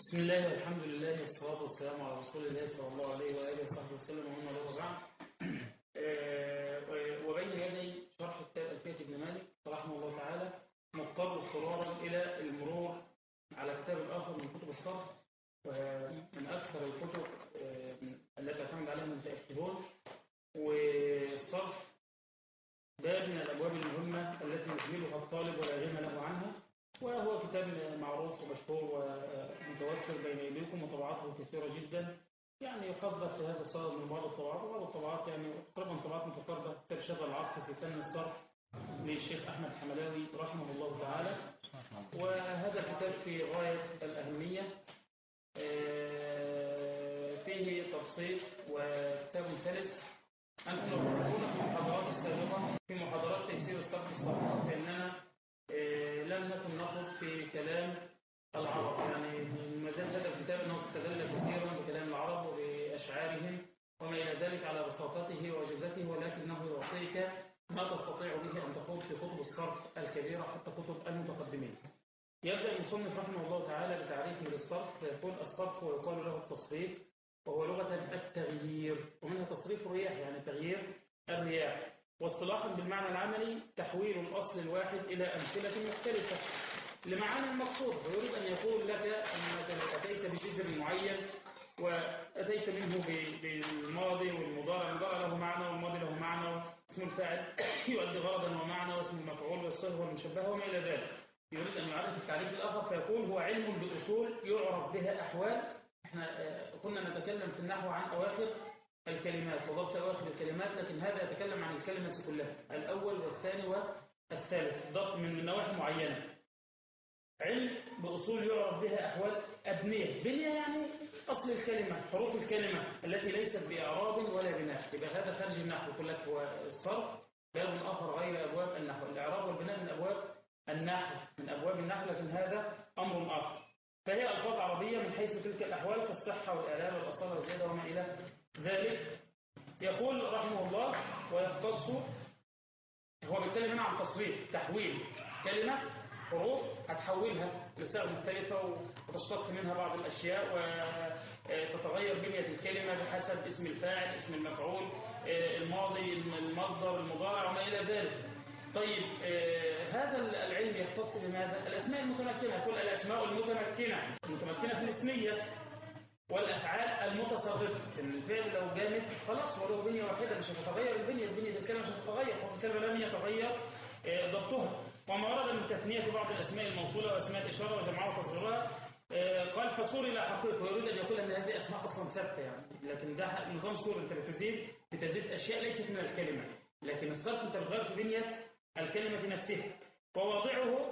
بسم الله والحمد لله والصلاة والسلام على رسول الله صلى الله عليه وآله وصحبه وسلم ومن له بعد آه، وبين يدي شرح كتاب ألفية ابن مالك رحمه الله تعالى مضطر اضطرارا إلى المرور على كتاب آخر من كتب الصرف ومن أكثر الكتب آه، التي اعتمد عليها المتأخرون والصرف باب من الأبواب المهمة التي يهملها الطالب ولا غنى له عنها وهو كتاب معروف ومشهور ومتوفر بين يديكم وطبعاته كثيرة جدا يعني يفضل في هذا الصدد من بعض الطبعات وبعض الطبعات يعني تقريبا طبعات متقاربة كتاب شغل العطف في فن الصرف للشيخ أحمد حملاوي رحمه الله تعالى وهذا الكتاب في غاية الأهمية فيه تبسيط وكتاب سلس أنتم لو تذكرون في المحاضرات السابقة في محاضرات تيسير الصرف الصحيح فإننا لم نكن نخوض في كلام العرب يعني ما زال هذا الكتاب أنه استدل كثيرا بكلام العرب وبأشعارهم وما إلى ذلك على بساطته وجزته ولكنه يعطيك ما تستطيع به أن تخوض في كتب الصرف الكبيرة حتى كتب المتقدمين يبدأ المصنف رحمه الله تعالى بتعريفه للصرف فيقول الصرف ويقال له التصريف وهو لغة التغيير ومنها تصريف الرياح يعني تغيير الرياح واصطلاحا بالمعنى العملي تحويل الأصل الواحد إلى أمثلة مختلفة لمعاني المقصود ويريد أن يقول لك أنك لو أتيت بجذر معين وأتيت منه بالماضي والمضارع المضارع له معنى والماضي له معنى اسم الفاعل يؤدي غرضا ومعنى واسم المفعول والصهر والمشبه وما إلى ذلك يريد أن يعرف التعريف الآخر فيقول هو علم بأصول يعرف بها أحوال احنا كنا نتكلم في النحو عن أواخر الكلمات وضبط أواخر الكلمات لكن هذا يتكلم عن الكلمة كلها الأول والثاني والثالث ضبط من نواحي معينة علم بأصول يعرف بها أحوال أبنية بنية يعني أصل الكلمة حروف الكلمة التي ليست بإعراب ولا بناء يبقى هذا خارج النحو يقول لك هو الصرف باب آخر غير أبواب النحو الإعراب والبناء من أبواب النحو من أبواب النحو لكن هذا أمر آخر فهي ألفاظ عربية من حيث تلك الأحوال كالصحة والإعلام والأصالة والزيادة وما إلى ذلك يقول رحمه الله ويختص هو بيتكلم هنا عن تصريف تحويل كلمة حروف هتحولها لصيغ مختلفة وتشتق منها بعض الأشياء وتتغير بنية الكلمة بحسب اسم الفاعل اسم المفعول الماضي المصدر المضارع وما إلى ذلك طيب هذا العلم يختص بماذا؟ الأسماء المتمكنة يقول الأسماء المتمكنة المتمكنة في الاسمية والأفعال المتصرفة إن الفعل لو جامد خلاص هو له بنية واحدة مش هتتغير البنية البنية الكلمة مش هتتغير الكلمة لم يتغير ضبطها وما ورد من تثنية بعض الأسماء الموصولة وأسماء الإشارة وجمعها وتصغيرها قال فصور إلى حقيقة ويريد أن يقول أن هذه أسماء أصلا ثابتة يعني لكن ده نظام صور أنت بتزيد بتزيد أشياء ليست من الكلمة لكن الصرف أنت بتغير في بنية الكلمة نفسها وواضعه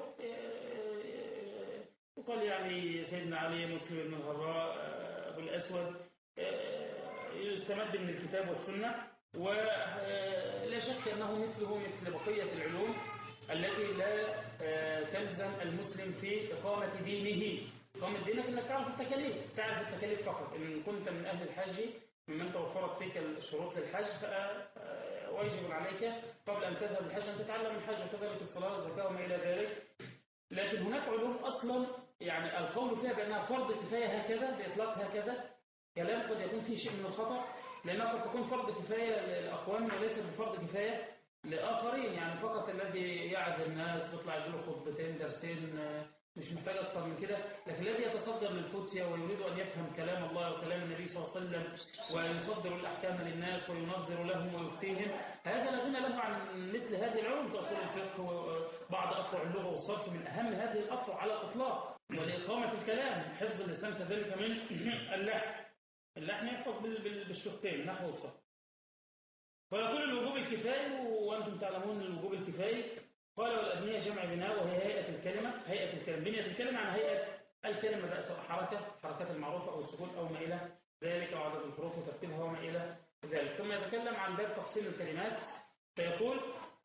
يقال يعني سيدنا علي مسلم بن الغراء أبو الأسود يستمد من الكتاب والسنة ولا شك أنه مثله مثل بقية العلوم التي لا تلزم المسلم في إقامة دينه إقامة دينك أنك تعرف التكاليف تعرف التكاليف فقط إن كنت من أهل الحج ممن توفرت فيك الشروط للحج فواجب عليك قبل أن تذهب الحج أن تتعلم الحج وكذلك الصلاة والزكاة وما إلى ذلك لكن هناك علوم أصلا يعني القول فيها بأنها فرض كفاية هكذا بإطلاق هكذا كلام قد يكون فيه شيء من الخطأ لأنها قد تكون فرض كفاية لأقوام وليست بفرض كفاية لآخرين يعني فقط الذي يعد الناس بيطلع يجيله خطبتين درسين مش محتاج أكثر من كده لكن الذي يتصدر للفوتسيا ويريد أن يفهم كلام الله وكلام النبي صلى الله عليه وسلم ويصدر الأحكام للناس وينظر لهم ويفتيهم هذا لا غنى له عن مثل هذه العلوم كأصول الفقه وبعض أفرع اللغة والصرف من أهم هذه الأفرع على الإطلاق ولإقامة الكلام حفظ اللسان كذلك من اللحن اللحن يحفظ بالشقين نحو الصرف فيقول الوجوب الكفاية وأنتم تعلمون الوجوب الكفاية قال والأبنية جمع بناء وهي هيئة الكلمة هيئة الكلمة بنية الكلمة عن هيئة الكلمة بقى سواء حركة حركات المعروفة أو السكون أو ما إلى ذلك أو عدد الحروف وترتيبها وما إلى ذلك ثم يتكلم عن باب تقسيم الكلمات فيقول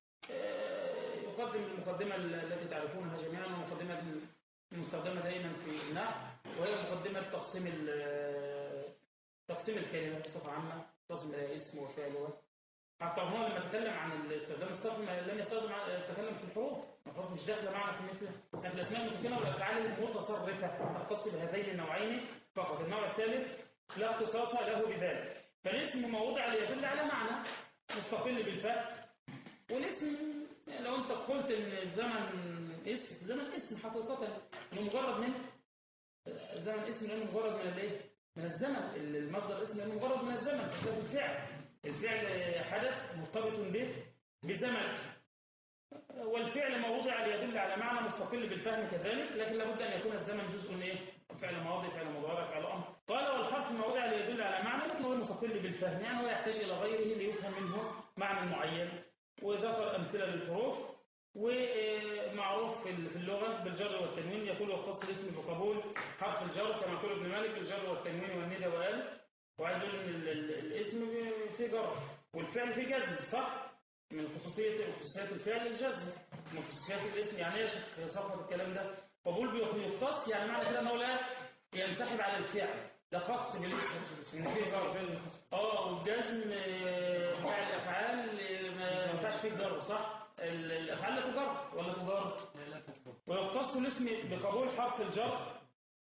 يقدم المقدمة التي تعرفونها جميعا المقدمة المستخدمة دائما في النحو وهي مقدمة تقسيم تقسيم الكلمة بصفة عامة تقسم إلى اسم وفعل حتى هو لما تكلم عن استخدام الصرف ما لم يستخدم تكلم في الحروف الحروف مش داخله معنا في مثل في الاسماء المتكلمه والافعال المتصرفه تختص بهذين النوعين فقط النوع الثالث لا اختصاص له بذلك فالاسم موضع ليدل على معنى مستقل بالفاء والاسم لو انت قلت ان الزمن اسم الزمن اسم حقيقه انه مجرد من الزمن اسم لانه مجرد من الايه من الزمن المصدر اسم لانه مجرد من الزمن بسبب الفعل الفعل حدث مرتبط به بزمن والفعل موضع ليدل على معنى مستقل بالفهم كذلك لكن لابد أن يكون الزمن جزء من إيه؟ فعل ماضي فعل مضارع فعل أمر قال والحرف موضع ليدل على معنى لكن هو مستقل بالفهم يعني هو يحتاج إلى غيره ليفهم منه معنى معين وذكر أمثلة للحروف ومعروف في اللغة بالجر والتنوين يقول يختص الاسم بقبول حرف الجر كما يقول ابن مالك بالجر والتنوين والندى وقال وعايز يقول ان الاسم في جر والفعل في جزم صح من خصوصية خصوصيات الفعل الجزم من خصوصيات الاسم يعني ايه يا صفة الكلام ده قبول بيختص يعني معنى كده انه لا ينسحب على الفعل ده خاص بالاسم ان فيه جر اه والجزم بتاع الافعال ما ينفعش فيه جر صح الافعال لا تجر ولا تجر ويختص الاسم بقبول حرف الجر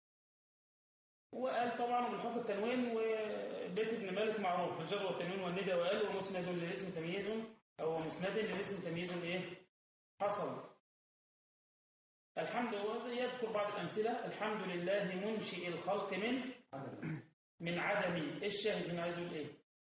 وقال طبعا بالحق التنوين وبيت ابن مالك معروف الجر والتنوين والندى وقال ومسند للاسم تمييز أو مسند للاسم تمييز إيه حصل الحمد لله يذكر بعض الأمثلة الحمد لله منشئ الخلق من من عدم إيه الشاهد هنا عايز يقول إيه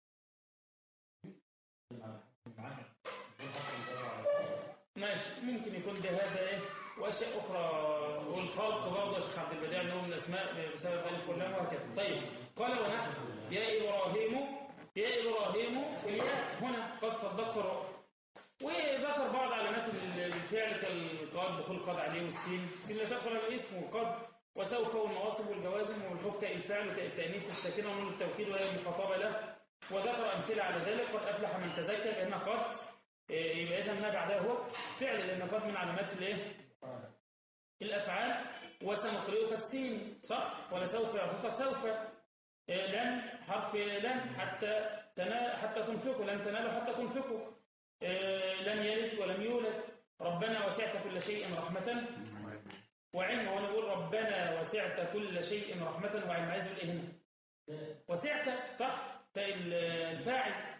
ماشي ممكن يكون ده هذا إيه وأشياء أخرى والخلق برضه يا شيخ عبد البديع اللي هو من الأسماء بسبب ألف واللام وهكذا طيب قال ونحن يا إبراهيم يا إبراهيم الياء هنا قد صدقت الرؤى وذكر بعض علامات الفعل كالقاد دخول قد عليه والسين السين لا تدخل الاسم وقد وسوف والنواصب والجوازم والحب كالفعل التأنيث الساكنة ونون التوكيد وهي المخاطبة له وذكر أمثلة على ذلك قد أفلح من تزكى بأن قد يبقى إذا ما بعده هو فعل لأن قد من علامات الايه الأفعال وسنقرئك السين صح ولا سوف يعطيك سوف لن حرف لن حتى تنا حتى تنفقوا لن تنالوا حتى تنفقوا لم يلد ولم يولد ربنا وسعت كل شيء رحمة وعلما وانا بقول ربنا وسعت كل شيء رحمة وعلما عايز ايه هنا وسعت صح الفاعل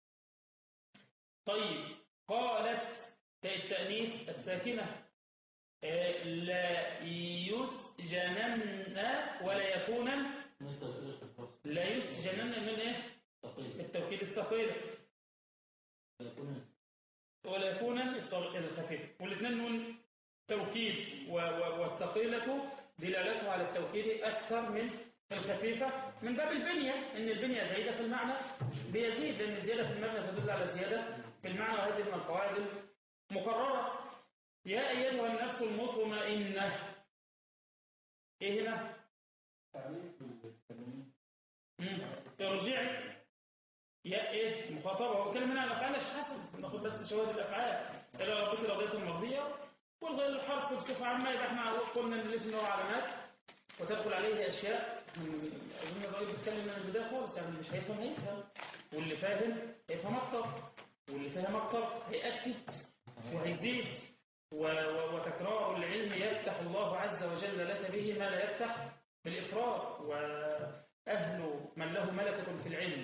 طيب قالت التأنيث الساكنة لا يسجنن ولا يكونن لا يسجنن من ايه التوكيد الثقيل ولا يكون الخفيف والاثنين نون توكيد والثقيلة دلالتها على التوكيد أكثر من الخفيفة من باب البنية إن البنية زايدة في المعنى بيزيد لأن الزيادة في المبنى تدل على زيادة في المعنى وهذه من القواعد المقررة يا أيها النفس المطمئنة إيه هنا؟ ارجعي يا ايه مخاطبه هو كلمه عن الافعال مش حسن ناخد بس شواهد الافعال الى ربك رضيت المرضيه والغير الحرف بصفه عامه يبقى احنا قلنا ان الاسم له علامات وتدخل عليه اشياء اظن الراجل بيتكلم من البدايه خالص يعني اللي مش هيفهم هيفهم واللي فاهم هيفهم اكتر واللي فاهم اكتر هيأكد وهيزيد وتكرار العلم يفتح الله عز وجل لك به ما لا يفتح بالإفراد وأهل من له ملكة في العلم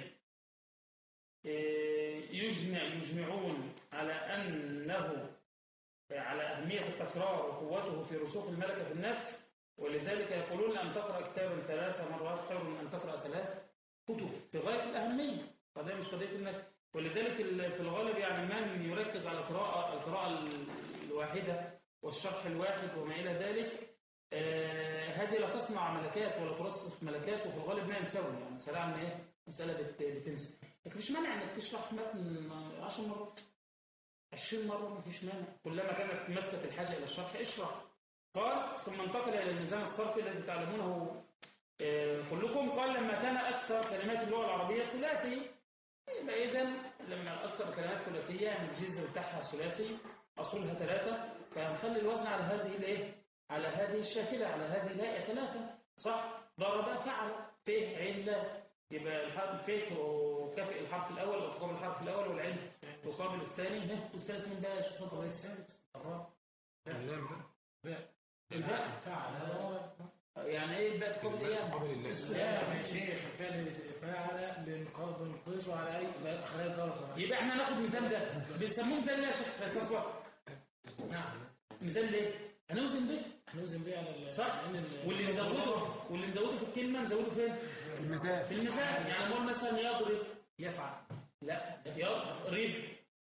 يجمع يجمعون على أنه على أهمية التكرار وقوته في رسوخ الملكة في النفس ولذلك يقولون أن تقرأ كتابا ثلاث مرات خير من أن تقرأ ثلاث كتب بغاية الأهمية قضية مش قضية إنك ولذلك في الغالب يعني من يركز على القراءة القراءة الواحدة والشرح الواحد وما إلى ذلك آه هذه لا تصنع ملكات ولا ترسخ ملكات وفي الغالب ما ينسوي يعني مسألة عن إيه؟ مسألة بتنسى لكن مش مانع إنك تشرح متن 10 مرات 20 مرة ما فيش مانع كلما كانت مسة الحاجة إلى الشرح اشرح قال ثم انتقل إلى الميزان الصرفي الذي تعلمونه آه كلكم قال لما كان أكثر كلمات اللغة العربية ثلاثي يبقى إذا لما أكثر كلمات ثلاثية يعني الجزء بتاعها ثلاثي أصولها ثلاثة فهنخلي الوزن على هذه الايه على هذه الشاكلة على هذه الهيئة ثلاثة صح ضرب فعل فيه علة يبقى الحرف ف تكافئ الحرف الاول او تقابل الحرف الاول والعين تقابل الثاني ها الثالث من بقى يا شيخ صدر الثالث الرابع اللام بقى الباء فعل يعني ايه الباء تقابل ايه يعني؟ قبل اللام لا يا شيخ فعل فعل بنقص بنقصه على اي خلال درجه يبقى احنا ناخد مثال ده بنسموه مثال ليه يا شيخ صفوة نعم مثال ليه هنوزن به هنوزن بيه على ال- صح لأن ال- واللي نزوده واللي نزوده في الكلمه نزوده فين المثال في المثال يعني نقول مثلا يضرب يفعل لا يضرب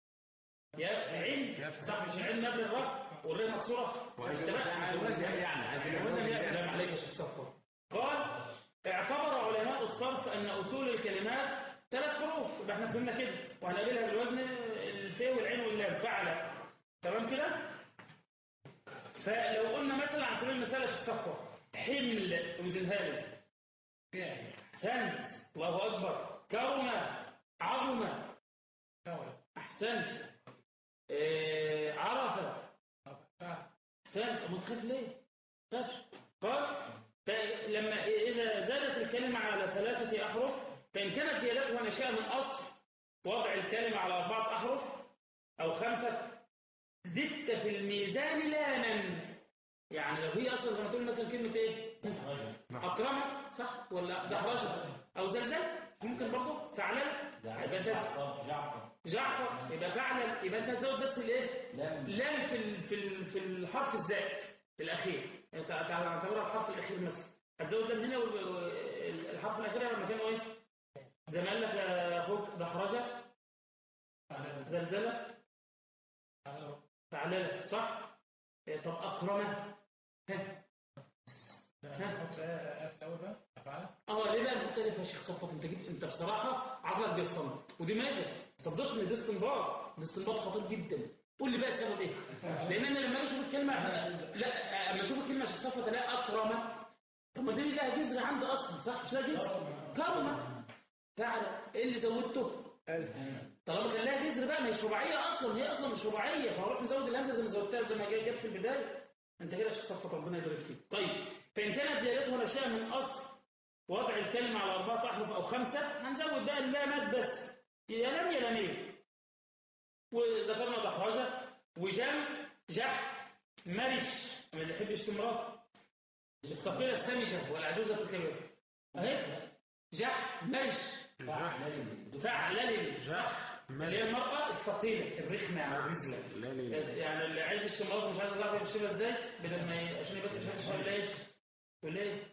يفعل صح مش العين مبني الرفع والري مكسوره انت بقى يعني عايزين السلام عليك يا شيخ صفوة قال اعتبر علماء الصرف ان اصول الكلمات ثلاث حروف يبقى احنا فهمنا كده وهنقابلها بالوزن الفاء والعين واللام فعل تمام كده فلو قلنا مثلا على سبيل المثال يا شيخ صفوة حمل وزنها لي فعل احسنت الله اكبر كرم عظم فعل احسنت آه، عرف فعل احسنت متخاف ليه خافش قال لما إذا زادت الكلمة على ثلاثة أحرف فإن كانت زيادتها نشأ من أصل وضع الكلمة على أربعة أحرف أو خمسة زدت في الميزان لاما يعني لو هي أصلا زي ما تقول مثلا كلمة إيه أكرمك صح ولا دحرجة أو زلزل ممكن برضه فعلا يبقى أنت جعفر يبقى فعلا يبقى أنت تزود بس الإيه لام في ال- في ال- في الحرف الزائد الاخير انت هتعتبرها الحرف الاخير مثلا هتزود لام هنا والحرف الاخير يبقى مكانه ايه زي ما قال لك يا اخوك دحرجه فعل زلزله فعل فعلله صح إيه، طب اكرمه ها نحط اف الاول بقى افعل اه ليه بقى مختلف يا شيخ صفوت انت جبت انت بصراحه عقلك بيستنبط ودي ماذا صدقني ده استنباط ده استنباط خطير جدا قول لي بقى السبب ايه لان انا لما اجي اشوف الكلمه لا اما اشوف الكلمه يا شيخ صفوت الاقي اكرمه طب ما دي لها جذر عندي اصلا صح مش لها جذر كرمه فعلا ايه اللي زودته طالما كان لها جذر بقى ما هيش رباعيه اصلا هي اصلا مش رباعيه فهروح نزود الهمزه زي ما زودتها زي ما جاي جت في البدايه انت كده يا شيخ صفوت ربنا يبارك فيك طيب فان كانت زيادتها نشأ من اصل وضع الكلمة على أربعة أحرف أو خمسة هنزود بقى اللامات بس يا لام يا لامين وذكرنا دحرجة وجم جح مرش ما اللي يحب يشتم مراته الثقيلة السمجة والعجوزة الكبيرة أهي جح مرش فعلل جح اللي هي المرأة الثقيلة الرخمة يعني الرزلة لا ليه يعني اللي عايز يشتم مراته مش عايز يعرف يشتمها ازاي بدل ما ي- عشان يبقى تفهم ولا ايه ولا ايه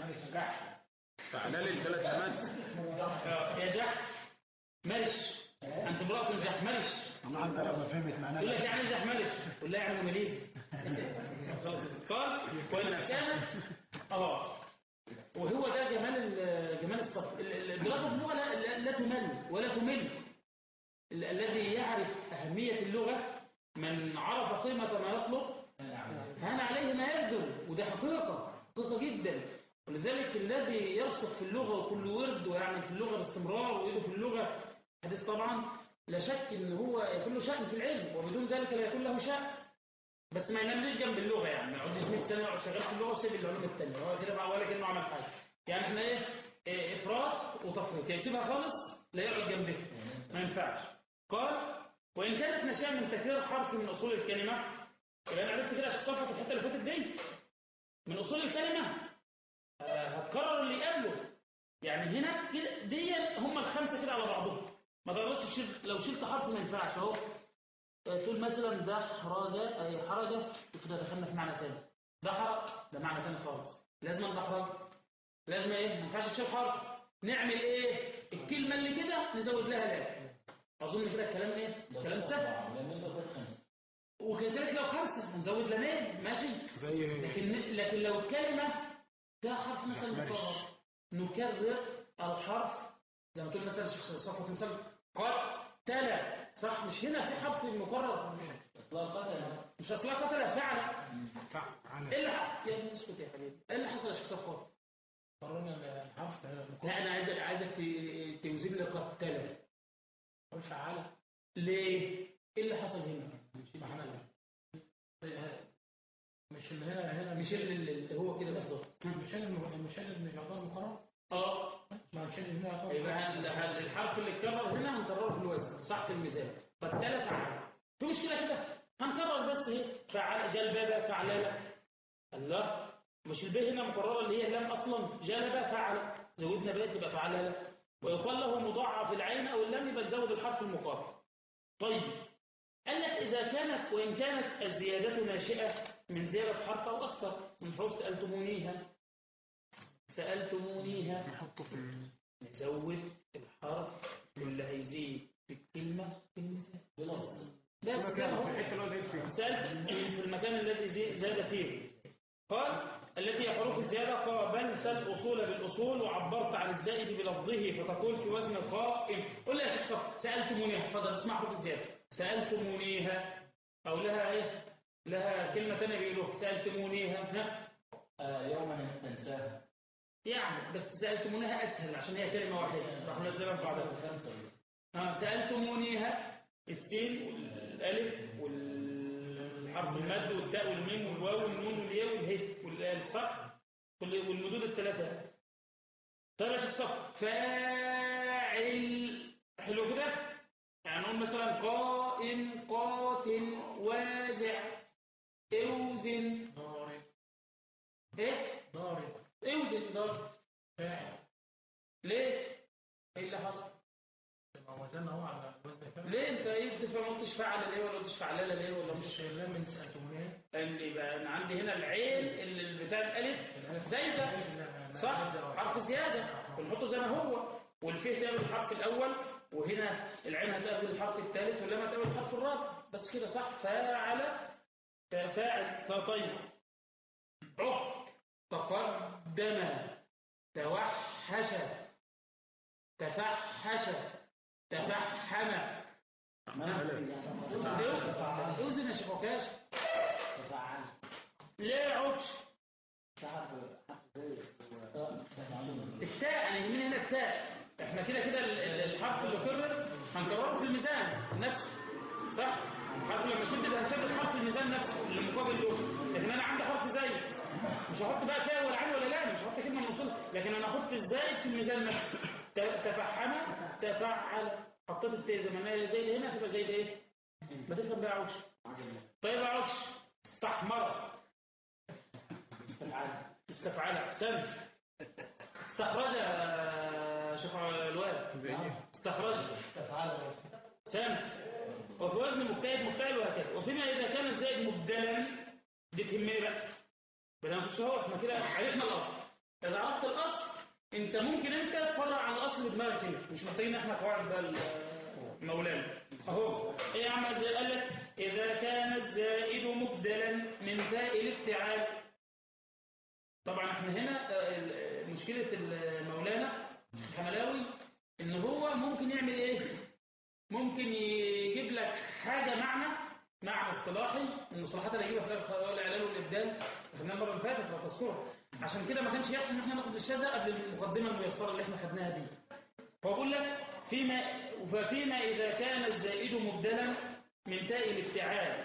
فعلال الثلاث لامات يا جح مرش انت امرأة جح مرش والله انت لما فهمت معناها يقول لك يعني جح مرش قول لها يعني ماليزي خلاص قال وإن كانت اه وهو ده جمال ال- جمال الصف ال- ال- الدراسة اللغة لا, لا, لا تمل ولا تمل ال- الذي يعرف أهمية اللغة من عرف قيمة ما يطلب هان عليه ما يبذل وده حقيقة حقيقة جدا ولذلك الذي يرسخ في اللغة وكل ورد ويعمل في اللغة باستمرار وإيده في اللغة حديث طبعا لا شك ان هو يكون له شأن في العلم وبدون ذلك لا يكون له شأن بس ما ينامليش جنب اللغة يعني ما يقعدش 100 سنة يقعد شغال في اللغة وسيب العلوم التانية هو كده بقى ولا كأنه عمل حاجة يعني احنا ايه, إيه افراط وتفريط يعني يسيبها خالص لا يقعد جنبها ما ينفعش قال وإن كانت نشأ من تكرير حرف من أصول الكلمة يبقى أنا عرفت كده عشان صفحة في الحتة اللي فاتت دي من أصول الكلمة آه، هتكرر اللي قبله يعني هنا كده دي هم الخمسة كده على بعضهم ما تقدرش تشيل لو شلت حرف ما ينفعش اهو آه، تقول مثلا ده حرجة أي حرجة كده دخلنا في معنى تاني ده حرج ده معنى تاني خالص لازم نحرج لازم ايه ما ينفعش تشيل حرف نعمل ايه الكلمة اللي كده نزود لها لام اظن كده الكلام ايه كلام سهل وكذلك لو خمسة هنزود لامين ماشي زي لكن لكن لو الكلمة فيها حرف مثلا مكرر نكرر الحرف زي ما تقول مثلا الشيخ صفوة مثلا قال تلا صح مش هنا في حرف مكرر مش اصلا قتل فعل فعل ايه اللي ح- يا ابني اسكت يا حبيبي ايه اللي حصل يا شيخ صفوة قررنا الحرف لا انا عايزك عايزك ت- توزن لي قتل قول فعل ليه ايه اللي حصل هنا مش اللي هنا هنا مش اللي اللي هو كده بالظبط مش اللي مش اللي مش يعتبر مقرر اه ما عشان المية طبعا. يبقى هن- هن- الحرف اللي اتكرر هنا هنكرره في الوزن صح في الميزان فالتالت فعل في مشكلة كده هنكرر بس ايه فعل جلبابة فعلالة الله مش الباء هنا مكررة اللي هي اللام أصلا جلب فعل زودنا باء تبقى فعلالة ويقال له مضاعف العين أو اللام يبقى تزود الحرف المقابل طيب قال لك إذا كانت وإن كانت الزيادة ناشئة من زيادة حرف أو أكثر من حروف سألتمونيها سألتمونيها نحطه في ال- نزود الحرف اللي هيزيد في الكلمة في المثال بلس بس في كده مكانه، أهو. في الحته اللي هو زايد فيها سألت في المكان الذي زي- زاد فيه قال التي هي حروف الزيادة قابلت الأصول بالأصول وعبرت عن الزائد بلفظه فتقول في وزن القائم قل لي يا شيخ صف سألتمونيها اتفضل اسمع حروف الزيادة سألتمونيها أو لها إيه لها كلمة تانية بيقولوها سألتمونيها ها آه يوما تنساها يعني بس سألتمونيها أسهل عشان هي كلمة واحدة راح نزلها في بعضها خمسة ها سألتمونيها السين والألف والحرف المد والتاء والميم والواو والنون والياء والهي والآل صح؟ وال- والمدود الثلاثة طيب يا شيخ صف فاعل حلو كده؟ يعني نقول مثلا قائم قاتل وازع اوزن ضارب ايه؟ ضارب اوزن ضرب فاعل ليه؟ ايه اللي حصل؟ ما وزننا هو على وزن فاعل ليه انت ايه بتفهم ما قلتش فعل ليه ولا قلتش فعلله ليه ولا مش مش لا من سألتمونيها قال لي بقى انا عندي هنا العين اللي بتاع الالف زايده صح حرف زياده بنحطه زي ما هو والفيه تقابل الحرف الاول وهنا العين هتقابل الحرف الثالث واللام هتقابل الحرف الرابع بس كده صح فاعل فاعل طيب عق تقدم توحش تفحش تفحم اوزن يا شيخ عكاش تفعل ليه عطش تعب حق زي التاء يعني يهمني هنا التاء احنا كده كده ال- ال- الحرف اللي كرر هنكرره في الميزان نفسه صح الحرف لما شدد هنشدد حرف الميزان نفسه اللي مقابل له لكن انا عندي حرف زايد مش هحط بقى تاء ولا عين ولا لا مش هحط كلمه موصوله لكن انا هحط الزائد في الميزان نفسه ت- تفحم تفعل حطيت التاء زي ما هي زايد هنا تبقى زايد ايه ما تفهم بقى عوش طيب يا عوش استحمر استفعل سم استخرج يا شيخ الواد زي ايه استخرج تفعل سم وفي وزن مبتعد مبتعد وهكذا وفيما إذا كان الزائد مبدلا دي تهمني بقى بدنا نخش اهو احنا كده عرفنا الأصل إذا عرفت الأصل أنت ممكن أنت تفرع عن الأصل بدماغك انت مش محتاجين احنا قواعد بقى مولانا أهو إيه يا عم زي قال لك إذا كان الزائد مبدلا من زائد الافتعال طبعا احنا هنا آه، ال- مشكلة المولانا الحملاوي ان هو ممكن يعمل ايه ممكن يجيب لك حاجة معنى معنى اصطلاحي المصطلحات اللي يجيبها في الآخر هو الاعلان والابدال خدناها المره اللي فاتت لو تذكرها عشان كده ما كانش يحسن ان احنا ناخد الشاذة قبل المقدمة الميسرة اللي احنا خدناها دي فهو بيقول لك فيما ففيما اذا كان الزائد مبدلا من تاء الافتعال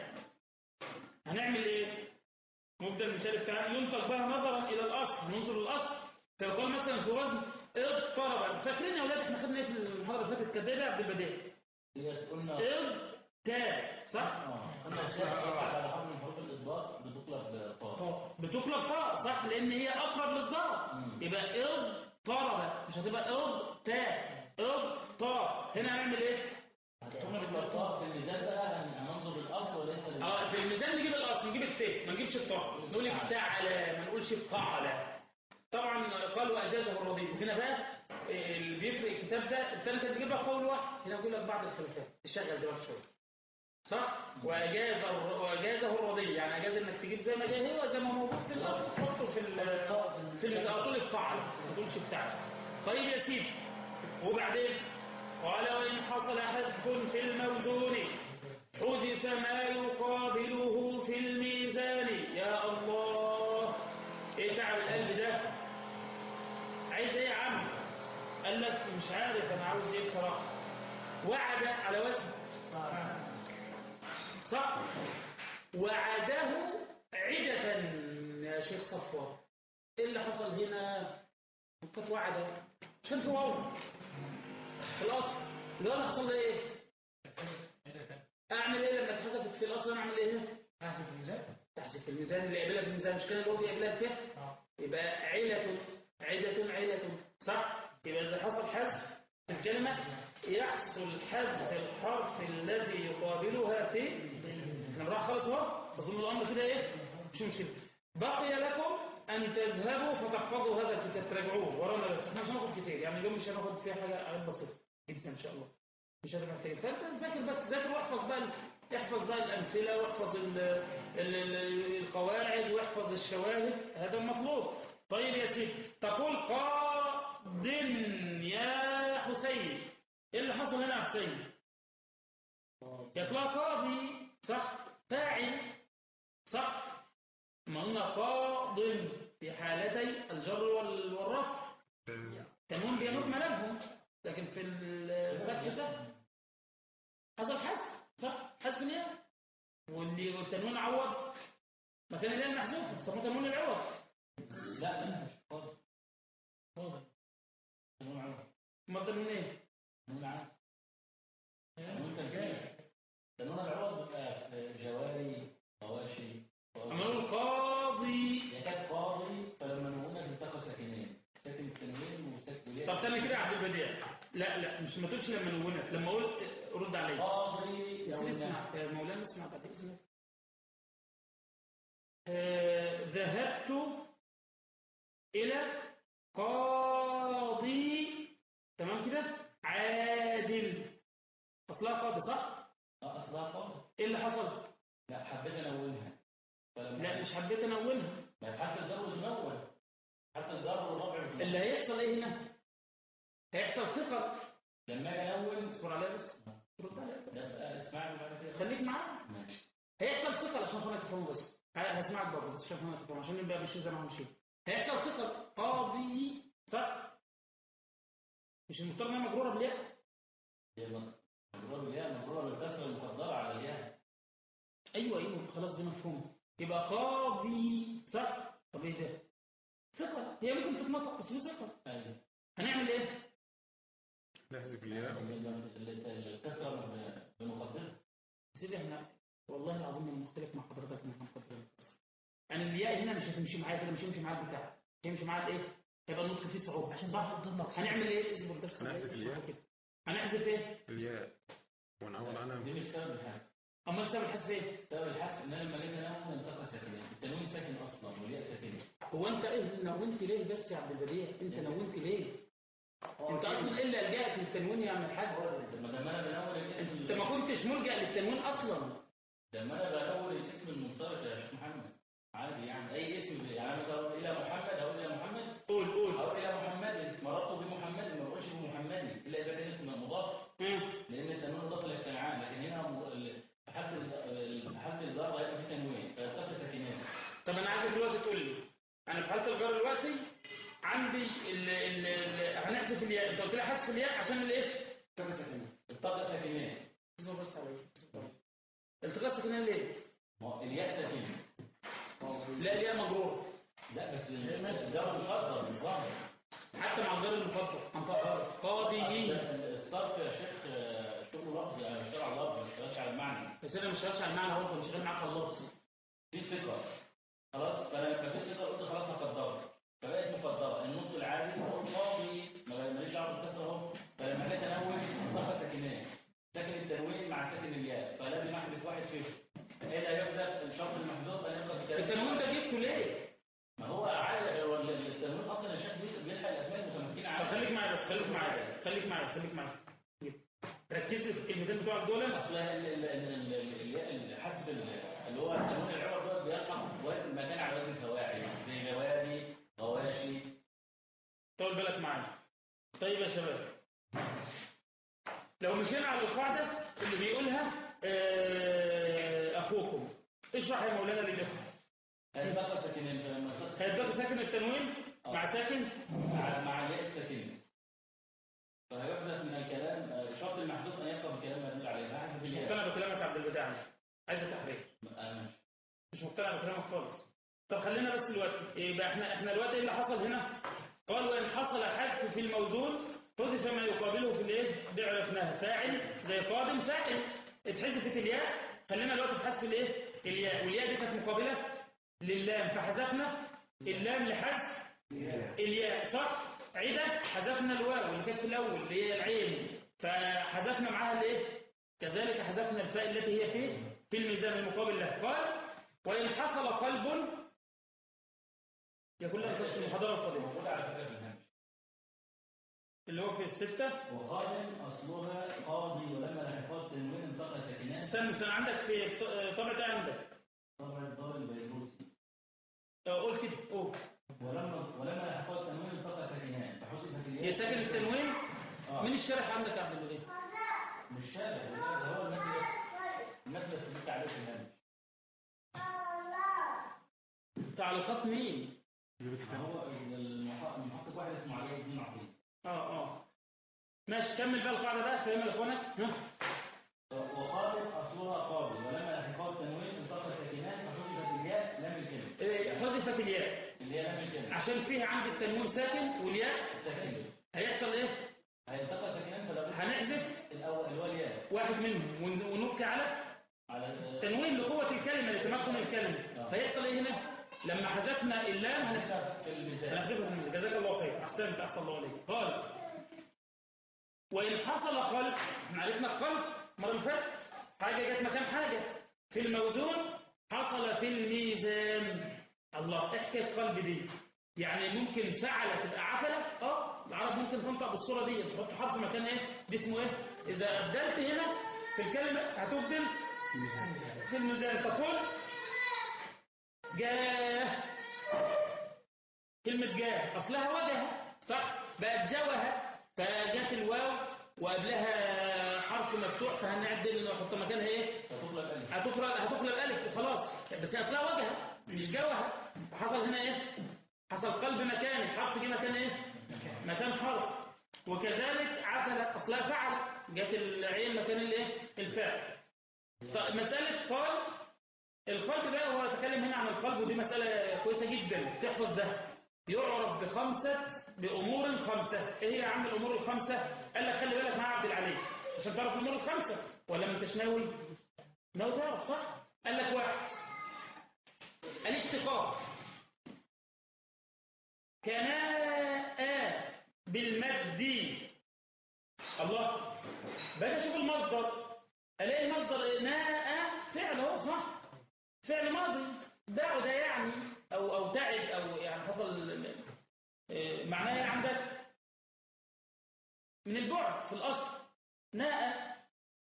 هنعمل ايه مبدل مثال التعامل ينطق بها نظرا الى الاصل ننظر للاصل فيقال مثلا في وزن اضطرب فاكرين يا اولاد احنا خدنا ايه في المحاضره اللي فاتت كده عبد البديع هي قلنا اضطاب صح اه قلنا الشيء على حرف من حروف الإسباط بتقلب طاء بتقلب طاء صح لان هي اقرب للضاد مم. يبقى اضطرب مش هتبقى اضطاب اضطاب هنا هنعمل ايه هتقلب طاء في الميزان بقى هن- هننظر للأصل وليس لل اه في الميزان نجيب الاصل نجيب التاء ما نجيبش الطاء نقول افتعل ما نقولش افتعل طبعا قال واجازه الرضيع هنا بقى إيه اللي بيفرق الكتاب ده التاني كان بيجيب لك قول واحد هنا بيقول لك بعض الخلافات تشغل دماغك شويه صح واجاز الر- واجازه الرضيع يعني اجاز انك تجيب زي ما جاي هو زي ما موجود في الاصل تحطه في ال في ال- على طول افتعل ما تقولش افتعل طيب يا سيدي وبعدين قال وان حصل حذف في الموزون حذف ما يقابله في الميزان يا الله ايه تعب القلب ده عايز ايه يا عم قال لك مش عارف انا عاوز ايه بصراحه وعد على وزن صح وعده عدة يا شيخ صفوان ايه اللي حصل هنا كانت وعده مش كان في واو في الاصل الواو حصل لها ايه اعمل ايه لما اتحذفت في الاصل انا اعمل ايه احسب الميزان تحذف الميزان اللي يقابلها بالميزان مش كان الواو بيقابلها الفعل اه يبقى عيلة عدة عيلة صح يبقى إذا حصل حذف في الكلمة يحصل حذف الحرف الذي يقابلها في احنا بنروح خالص اهو اظن الامر كده ايه مش مشكله بقي لكم ان تذهبوا فتحفظوا هذا الكتاب تراجعوه ورانا بس احنا مش هناخد كتير يعني اليوم مش هناخد فيها حاجه حاجات بسيطه جدا ان شاء الله مش هتبقى محتاج فانت ذاكر بس ذاكر واحفظ بقى ال- احفظ بقى الامثله واحفظ ال ال ال القواعد واحفظ الشواهد هذا المطلوب طيب يا سيدي تقول قاد يا حسين ايه اللي حصل هنا يا حسين يطلع قاضي صح فاعل صح ما قلنا قاض في حالتي الجر وال- والرفع تنوين بينوب ملامهم لكن في الفتح سهل حصل حذف صح حذف الياء واللي والتنوين عوض مكان الياء المحذوف بيسموه تنوين العوض لا لا مش فاضي فاضل تنون عام امال تنوين ايه؟ تنون عام تنون تنفيذ تنون العوض بيبقى في جواري مواشي اما نقول قاضي يكاد قاضي فلما نقولنا تلتقى ساكنين ساكن التنوين وساكن الياء. طب تاني كده يا عبد البديع لا لا مش ما تقولش لما نونت لما قلت رد عليا قاضي يا لو سيدي إنها- اسمع يا مولانا اسمع بعد اذنك آه، ذهبت الى قاضي تمام كده عادل اصلها قاضي صح اه اصلها قاضي ايه اللي حصل لا حبيت انونها فلما لا مش حبيت انولها ما حتى الجر بتنون حتى الجر والرفع بتنون. اللي هيحصل ايه هنا هيحصل ثقل لما اجي انون اصبر عليا بس رد عليا بس. ده بقى اسمعني بعد كده خليك معايا ماشي هيحصل ثقل عشان خلينا تفهموا بس ه- هسمعك برضه بس عشان خلينا تفهموا عشان نبقى ماشيين زي ما احنا ماشيين هيحصل ثقل قاضي صح مش المفترض انها مجروره بالياء هي مجرور بالياء مجرور بالكسره المقدره على الياء ايوه ايوه خلاص دي مفهوم يبقى قاضي صح طب ايه ده ثقل هي ممكن تتنطق بس في ثقل ايوه هنعمل ايه نحذف الياء الكسره بمقدره سيدي احنا والله العظيم انا مختلف مع حضرتك من مقدر القصر يعني الياء هنا مش هتمشي معايا كده مش هيمشي معايا البتاع هيمشي معايا الايه هيبقى النطق فيه صعوبه عشان صح تاخد ضمك هنعمل ايه اصبر بس هنحذف اشرح الياء. كده هنحذف ايه الياء ونعوض عنها دي مش سبب الحذف اما سبب الحذف ايه سبب الحذف ان انا لما جيت انون التقى ساكنين التنوين ساكن اصلا والياء ساكنه هو انت ايه نونت ليه بس يا عبد البديع انت نونت ليه انت اصلا ايه اللي لجأت للتنوين يا عم الحاج لما لما انا بنون الاسم انت ما كنتش ملجأ للتنوين اصلا لما انا بنون الاسم المنصرف يا شيخ محمد عادي يعني اي اسم يعني انا مثلا أقول الى محمد او الى محمد قول قول او الى محمد مررت بمحمد ما بقولش بمحمدي الا اذا كانت مضاف مم. لان التنوين مضاف للكنعان لكن هنا مض- ال- في حالة ال- في حالة الجر هيبقى في تنوين فالتقى ساكنين طب انا عايزك دلوقتي تقول لي انا في حاله الجر دلوقتي عندي ال ال ال هنحذف الياء انت قلت لي حذف الياء عشان الايه التقى ساكنين التقى ساكنين اصبر بس عليا التقاط سكنان ليه ما هو الياء ساكنه لا الياء مجرور لا بس الجر مفضل بالظبط حتى مع الجر المفضل هنطقها قاضي الصرف يا شيخ آه، شغل لفظ انا بشتغل على اللفظ ما بشتغلش على المعنى بس انا مش شغالش على المعنى اهو مش شغال معاك على اللفظ في ثقة خلاص فانا لما في ثقة قلت خلاص هقدرها فبقت مقدرة النص العادي هو الفاضي ما ماليش دعوة بالكسرة اهو فلما جيت انون ضغط ساكنين ساكن التنوين مع ساكن الياء فلازم احذف واحد فيهم ايه اللي هيحذف الشرط المحذوف ان يبقى بكلام التنوين ده جبته ليه ما هو عادي هو التنوين اصلا يا شيخ بيس- بيلحق الاسماء المتمكنة طب عادي خليك معايا بس خليك معايا خليك معايا خليك معايا ركز لي في الكلمتين بتوعك دول اصل ال- ال- ال- ال- الياء الحذف ال- اللي هو التنوين العوض دوت بيلحق وزن مكان على وزن فواعل زي جوادي غواشي طول بالك معايا طيب يا شباب لو مشينا على القاعدة اللي بيقولها آه، أخوكم اشرح يا مولانا للإخوة هيبقى ساكنين فلما تدخل هيتبقى ساكن التنوين مع ساكن مع مع الياء الساكنة فهيحذف من الكلام آه، شرط المحذوف ان يبقى بكلام مدلول عليه فحذف مش الياء مقتنع بكلامك يا عبد البداع عايز تحرير آه، ماشي. مش مقتنع بكلامك خالص طب خلينا بس دلوقتي يبقى احنا احنا دلوقتي ايه اللي حصل هنا قال وإن حصل حذف في الموزون حذف ما يقابله في الايه دي عرفناها فاعل زي قادم فاعل اتحذفت الياء خلينا دلوقتي في حذف الايه الياء والياء دي كانت مقابله للام فحذفنا اللام لحذف الياء صح عيدا حذفنا الواو اللي كانت في الاول اللي هي العين فحذفنا معاها الايه كذلك حذفنا الفاء التي هي في في الميزان المقابل له قال وان حصل قلب يقول لك في المحاضره القادمه موجودة على فكرة في الهامش اللي هو في الستة وقادم أصلها قاضي ولما لحقات تنوين انتقى ساكنات استنى استنى عندك في ط- طبعة إيه عندك طبعا الدار البيروسي اه، قول كده قول ولما ولما لحقات تنوين انتقى ساكنات فحذفت الياء هي ساكن التنوين آه. مين الشارح عندك يا عبد الوليد مش شابه ده هو المثل المثل اللي عليه في الهامش تعليقات مين هو المحقق المحقق واحد اسمه علي الدين عظيم اه اه ماشي كمل بقى القاعدة بقى فهمها لاخوانك ها؟ وقالت أصلها قاضي ولما لحقات تنوين انتقى ساكنات فحذفت الياء لام الكلمة إيه، حذفت الياء اللي هي لام الكلمة عشان فيها عندي التنوين ساكن والياء ساكنة هيحصل ايه هينتقى ساكنات فلا بد هنحذف الأول اللي هو الياء واحد منهم ون- ونبكي على على تنوين لقوة الكلمة لتمكن الكلمة فيحصل ايه هنا لما حذفنا اللام هنحذف هنحذف في المثال هنحذفه في الميزان جزاك الله خير احسنت احسن الله عليك قال وان حصل قلب احنا عرفنا القلب المره اللي فاتت حاجه جت مكان حاجه في الموزون حصل في الميزان الله احكي القلب دي يعني ممكن فعل تبقى عفله اه العرب ممكن تنطق بالصوره دي تحط حرف مكان ايه دي اسمه ايه اذا ابدلت هنا في الكلمه هتبدل في الميزان تقول جاه كلمة جاه أصلها وجه صح بقت جوه فجت الواو وقبلها حرف مفتوح فهنعدل نحط مكانها ايه فتطلق ألف هتقرا هتقلب الف وخلاص بس هي اصلها وجه مش جوه فحصل هنا ايه حصل قلب مكاني حرف جه مكان ايه مكان حرف وكذلك عفلت اصلها فعل جت العين مكان الايه الفاعل طيب مساله قال القلب بقى هو يتكلم هنا عن القلب ودي مسألة كويسة جدا تحفظ ده يعرف بخمسة بأمور خمسة ايه هي يا عم الأمور الخمسة قال لك خلي بالك مع عبد العلي عشان تعرف الأمور الخمسة ولا ما انتش ناوي ناوي تعرف صح قال لك واحد الاشتقاق كناء بالمد الله باجي اشوف المصدر الاقي المصدر ناء فعل اهو صح فعل ماضي بعد يعني او او تعب او يعني حصل آه، معناه ايه عندك من البعد في الاصل ناء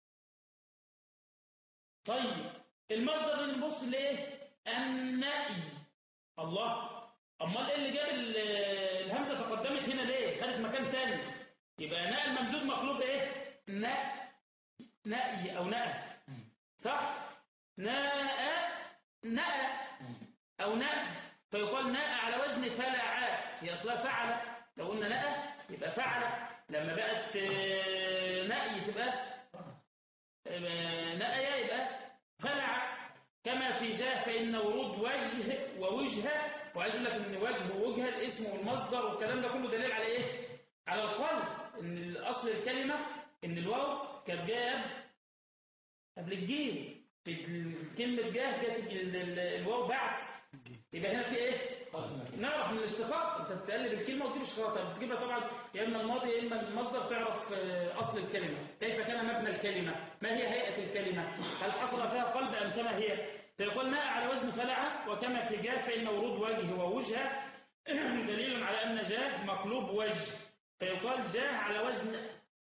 طيب المصدر اللي نبص لايه النائي الله امال ايه اللي جاب ال- الهمزه تقدمت هنا ليه خدت مكان تاني يبقى ناء الممدود مقلوب ايه ناء نائي او نأى صح ناء نأى أو نأى فيقال نأى على وزن فلعاء هي أصلها فعل لو قلنا نأى يبقى فعل لما بقت آه، نأي تبقى آه، نأي يبقى فلع كما في جاه فإن ورود وجه ووجهه وعايز اقول لك ان وجه ووجهه الاسم والمصدر والكلام ده كله دليل على ايه؟ على القلب ان الاصل الكلمه ان الواو كانت جايه قبل الجيم في كلمة جاه جت ال- ال- الواو بعد يبقى هنا في ايه؟ نعرف من الاشتقاق انت تقلب الكلمة وتجيب اشتقاقها بتجيبها طبعا يا اما الماضي يا اما المصدر تعرف آه، اصل الكلمة كيف كان مبنى الكلمة ما هي هيئة الكلمة هل حصل فيها قلب ام كما هي فيقول ناء على وزن فلعة وكما في جاه فإن ورود وجه ووجه دليل على أن جاه مقلوب وجه فيقال جاه على وزن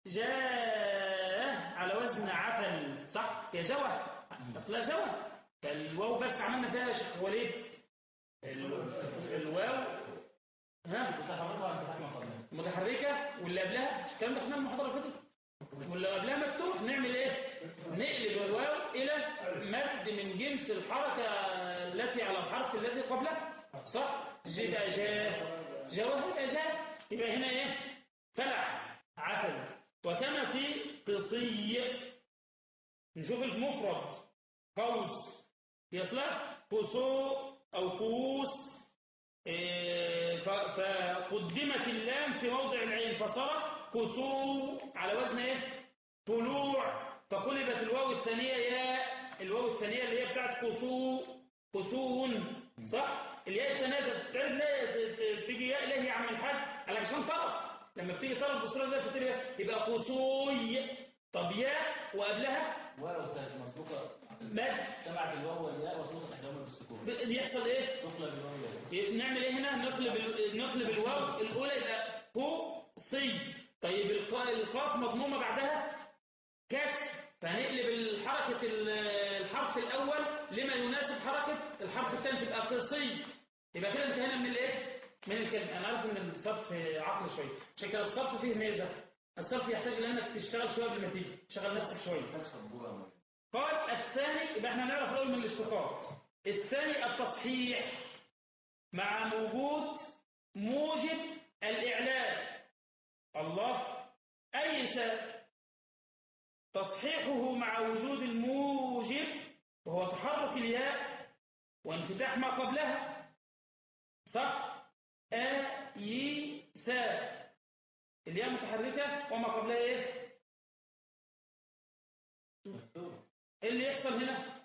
جاه على وزن عفل صح هي جوه اصلها جوه الواو بس عملنا فيها يا شيخ وليد ال- الواو ها متحركة عن تحت مقدمة متحركه واللي قبلها مش الكلام ده خدناه المحاضره اللي فاتت واللي قبلها مفتوح نعمل ايه نقلب الواو الى مد من جنس الحركه التي على الحرف الذي قبله صح يبقى جاء جوه يبقى جاء يبقى هنا ايه فلع عفل وكما في قصي نشوف المفرد قوس يصلح قصو او قوس إيه، ف- ف- فقدمت اللام في موضع العين فصارت كسو على وزن ايه طلوع فقلبت الواو الثانية ياء الواو الثانية اللي هي بتاعت كسو كسون صح الياء الثانية تعرف لا ت- ت- تيجي ياء ليه يا عم الحاج على عشان طرف لما بتيجي طرف بالصورة دي فتبقى يبقى كسوي طب ياء وقبلها ولو ساكن مسبوقة مد اجتمعت الواو والياء وصوت احداهما بالسكون ب- يحصل ايه تقلب الواو والياء نعمل ايه هنا نقلب ال- نقلب الواو الاولى يبقى هو صي طيب الق- القاف مضمومه بعدها كسر فهنقلب الحركه ال- الحرف الاول لما يناسب حركه الحرف الثاني تبقى قصي يبقى كده انتهينا من الايه من الكلمه انا عارف ان الصرف عقل شويه عشان كده الصرف فيه ميزه الصرف يحتاج لانك تشتغل شويه قبل ما تيجي تشغل نفسك شويه قال الثاني يبقى احنا نعرف الاول من الاشتقاق الثاني التصحيح مع وجود موجب الإعلان الله أيس تصحيحه مع وجود الموجب وهو تحرك الياء وانفتاح ما قبلها صح أيسا الياء متحركة وما قبلها ايه ايه اللي يحصل هنا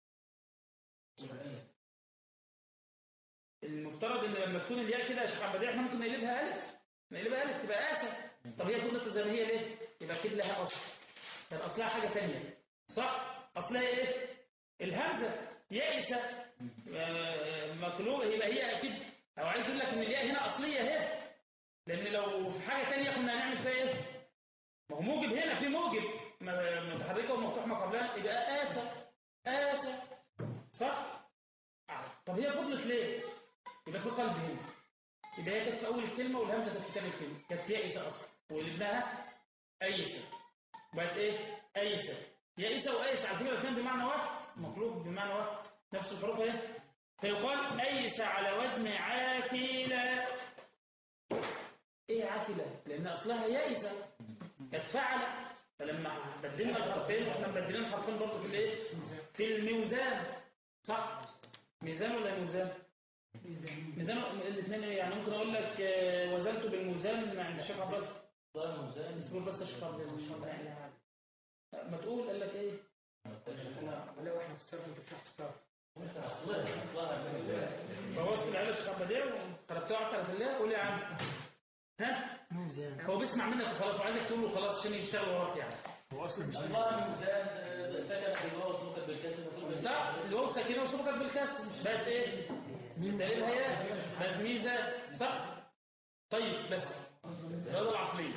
المفترض ان لما تكون الياء كده يا شيخ عبد احنا ممكن نقلبها الف نقلبها الف تبقى اسا طب هي فضلت زي ما هي ليه يبقى كده لها اصل كان اصلها حاجه ثانيه صح اصلها ايه الهمزه يائسه آه، مقلوبه يبقى هي اكيد او عايز اقول لك ان الياء هنا اصليه اهي لان لو في حاجه ثانيه كنا هنعمل فيها ايه ما هو موجب هنا في موجب م- متحركه ومفتوح ما قبلها يبقى اسا اسا صح طب هي فضلت ليه يبقى في قلب هنا يبقى هي كانت في اول الكلمه والهمزه كانت في ثاني الكلمه كانت يائسه اصلا وقلبناها ايسه بقت ايه ايسه يائسه وايسه على فكره الاثنين بمعنى واحد مقلوب بمعنى واحد نفس الحروف اهي فيقال ايس على وزن عاكله ايه عاكله لان اصلها يائسه كانت فعل فلما بدلنا الحرفين واحنا مبدلين الحرفين برضه في الايه في الميزان صح ميزان ولا ميزان ميزان الاثنين ايه يعني ممكن اقول لك آه، وزنت بالميزان عند الشيخ عبد الله ضرب مزان اصبر بس يا شيخ عبد الله ما تقول قال لك ايه لا واحنا في الصرف انت بتروح في الصرف اصلها اصلها مزان بوظت العيله الشيخ عبد الله وخربتها على في الله قول يا عم ها ميزان هو بيسمع منك وخلاص وعايزك تقول له خلاص عشان يشتغل وراك يعني هو اصلا مش اصلها مزان آه، سكنت الواو وصوت بالكسر فتقول صح الواو ساكنه وسبقت بالكسر بقت ايه تقلبها يا بقت ميزه صح طيب بس الرياضه العقليه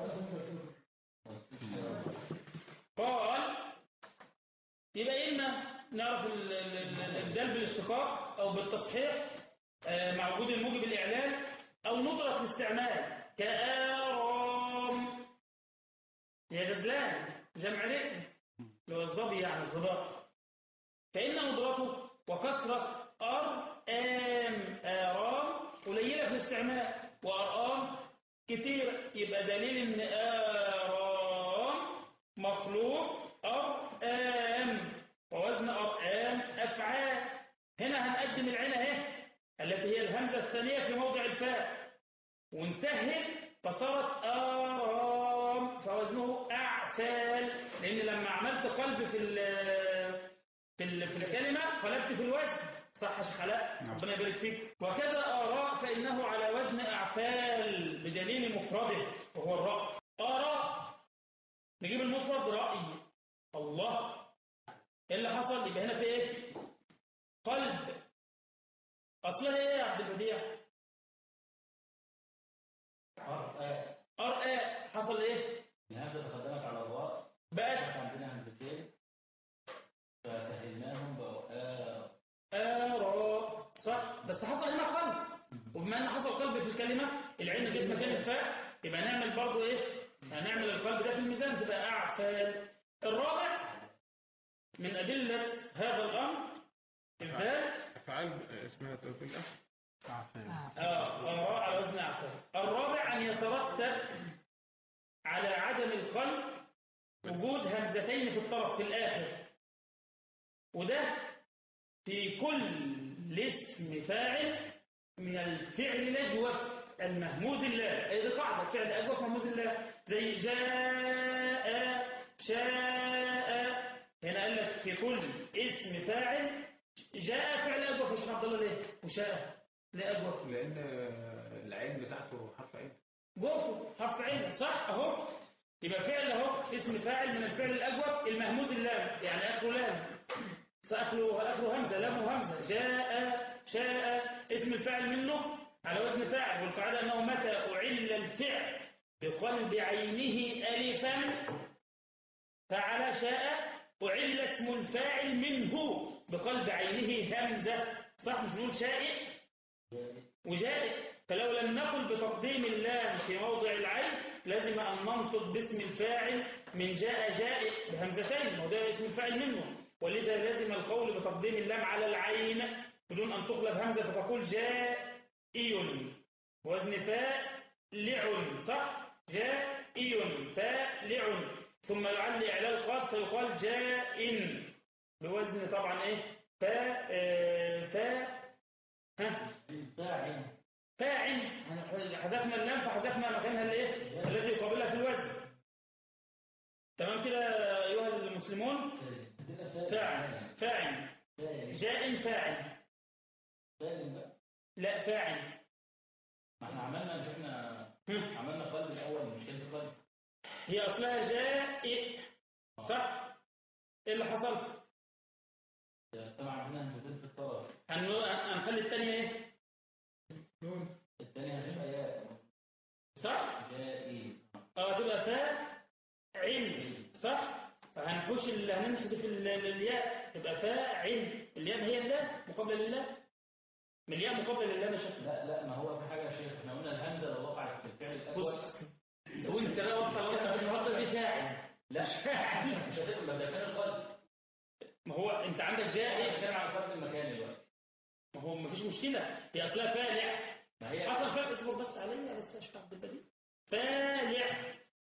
قال يبقى إما نعرف ال- ال- ال- الدال بالاشتقاق أو بالتصحيح آه، مع وجود الموجب الإعلان أو ندرة الاستعمال كآرام يا غزلان جمع رئم اللي هو الظبي يعني الظباء فإن ندرته وكثرة أرآم آرام قليلة في الاستعمال وأرآم كتير يبقى دليل إن آرام مخلوق أرآم ووزن أرآم أفعال هنا هنقدم العين اهي التي هي الهمزة الثانية في موضع الفاء ونسهل فصارت آرام فوزنه أعفال لأن لما عملت قلب في ال في, ال في الكلمة قلبت في الوزن صح يا شيخ علاء نعم. ربنا يبارك فيك وكذا آراء فإنه على وزن أعفال بدليل مفرده وهو الرأي آراء نجيب المفرد رأي الله ايه اللي حصل يبقى هنا في ايه قلب اصلها ايه يا عبد البديع حرف آ ار حصل ايه الهمزة تقدمت على الراء بقت كانت عندنا همزتين فسهلناهم بقوا آ آراء صح بس حصل هنا قلب وبما ان حصل قلب في الكلمة العين جت مكان الفاء يبقى نعمل برضو ايه هنعمل القلب ده في الميزان تبقى اعفال الرابع من أدلة هذا الأمر الذات أفعال اسمها توكيل آه، آراء على وزن أعفال الرابع أن يترتب على عدم القلب وجود همزتين في الطرف في الآخر وده في كل اسم فاعل من الفعل الأجوف المهموز الله أي دي قاعدة فعل أجوف مهموز الله زي جاء شاء هنا قال لك في كل اسم فاعل جاء فعل أجوف يا شيخ عبد الله ليه وشاء ليه أجوف لأن العين بتاعته حرف عين جوفه حرف عين صح اهو يبقى فعل اهو اسم فاعل من الفعل الاجوف المهموز اللام يعني اخره لام ساخره اخره همزه لام همزه جاء شاء اسم الفاعل منه على وزن فاعل والقاعده انه متى اعل الفعل بقلب عينه الفا فعل شاء اعل اسم الفاعل منه بقلب عينه همزه صح مش بنقول شائع وجائع فلو لم نقل بتقديم اللام في موضع العين لازم أن ننطق باسم الفاعل من جاء جائع بهمزتين موضع اسم الفاعل منه ولذا لازم القول بتقديم اللام على العين بدون أن تقلب همزة فتقول جائي وزن فاعل صح جائي فاعل ثم يعلي إعلى القاف فيقال جاء بوزن طبعا إيه فا آه، فا ها فاعل فاعل حذفنا اللام فحذفنا مكانها الايه الذي يقابلها في الوزن تمام كده ايها المسلمون فاعل فاعل جاء فاعل فاعل بقى لا فاعل ما احنا عملنا مش احنا هم. عملنا قلب الاول مش كده قلب هي اصلها جاء صح ايه اللي حصل طبعا احنا هنزل في الطرف هن- هنخلي الثانيه ايه نون الثانية هتبقى ياء صح جائي اه تبقى فاعل صح فهنحوش ال... هنحذف ال- الياء تبقى فاعل الياء هي اللام مقابله لله من الياء مقابله لله يا شيخ لا لا ما هو في حاجة يا شيخ احنا قلنا الهمزة لو وقعت في الفعل الأول بص وانت بقى وقت الوقت النهارده دي فاعل لا مش هتبقى ما ده كان القلب ما هو انت عندك احنا جاء بنتكلم عن القلب المكاني دلوقتي ما هو مفيش مشكله هي اصلها فالع ما هي اصلا فالع اصبر بس عليا بس اشرح بالبديل فالع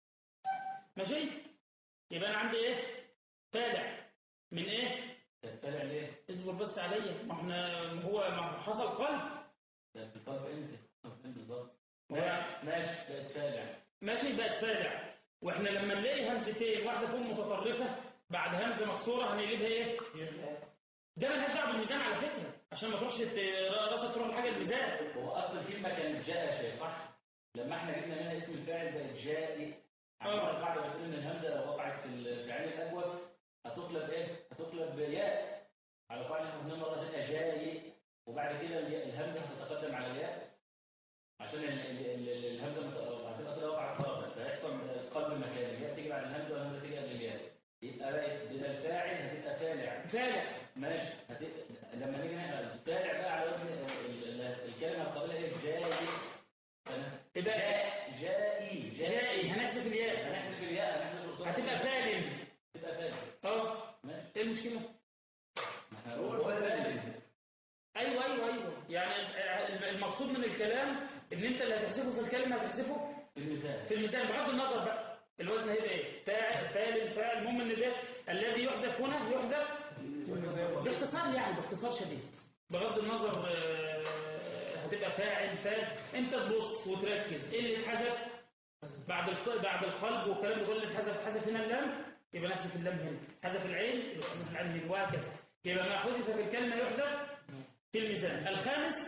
ماشي يبقى انا عندي ايه فالع من ايه تتفرع ليه؟ اصبر بس عليا ما احنا ما هو ما حصل قلب ده في القلب امتى؟ القلب فين بالظبط؟ هو- ماشي ماشي بقت فالع ماشي بقت فالع واحنا لما نلاقي همزتين واحده فيهم متطرفه بعد همزه مكسوره هنقلبها ايه ده ملهاش دعوه بالميزان على فكره عشان ما تروحش ت- راسك تروح لحاجه الميزان هو اصل الكلمة كانت جاء يا شيخ صح؟ لما احنا جبنا منها اسم الفاعل بقت جائي عشان آه. القاعدة بتقول ان الهمزة لو وقعت في الفعل الأول هتقلب ايه؟ هتقلب ياء على قاعدة احنا قلنا مرة تبقى جاي وبعد كده الياء- الهمزة هتتقدم على الياء عشان ال- ال- ال- ال- الهمزة مت- هتبقى كده واقعة طرفا فيحصل قلب مكاني الياء تيجي بعد الهمزة والهمزة تيجي قبل الياء يبقى بقت بدل الفاعل هتبقى فالع فالع ماشي هتبقى لما نيجي نحن الفاعل بقى على وزن ال- ال- الكلمة القابلة ايه جاي تبقى جاء جائي جائي هنحذف الياء هنحذف الياء هنحذف الصوت هتبقى فالم هتبقى فاعل اه ماشي ايه المشكله ما احنا هو فاعل ايوه ايوه ايوه يعني المقصود من الكلام ان انت اللي هتحذفه في الكلمه هتحذفه في المثال في الميزان بغض النظر بقى الوزن هيبقى ايه فاعل فاعل فاعل المهم ان ده الذي يحذف هنا يحذف باختصار يعني باختصار شديد بغض النظر آه، هتبقى فاعل فاعل انت تبص وتركز ايه اللي اتحذف بعد الق- بعد القلب والكلام ده كله اللي اتحذف حذف هنا اللام يبقى نحذف اللام هنا حذف العين يبقى حذف العين هنا وهكذا يبقى ما حذف في الكلمه يحذف في الميزان الخامس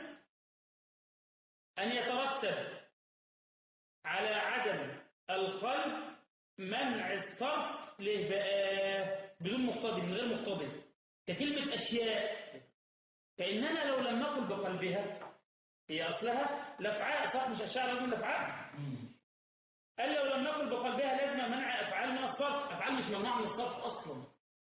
أن يترتب على عدم القلب منع الصرف ليه بقى بدون مقتضي من غير مقتضي ككلمة أشياء فإننا لو لم نقل بقلبها هي أصلها لفعاء صح مش أشياء لازم لفعاء قال لو لم نقل بقلبها لازم منع أفعال من الصرف أفعال مش ممنوعة من الصرف أصلا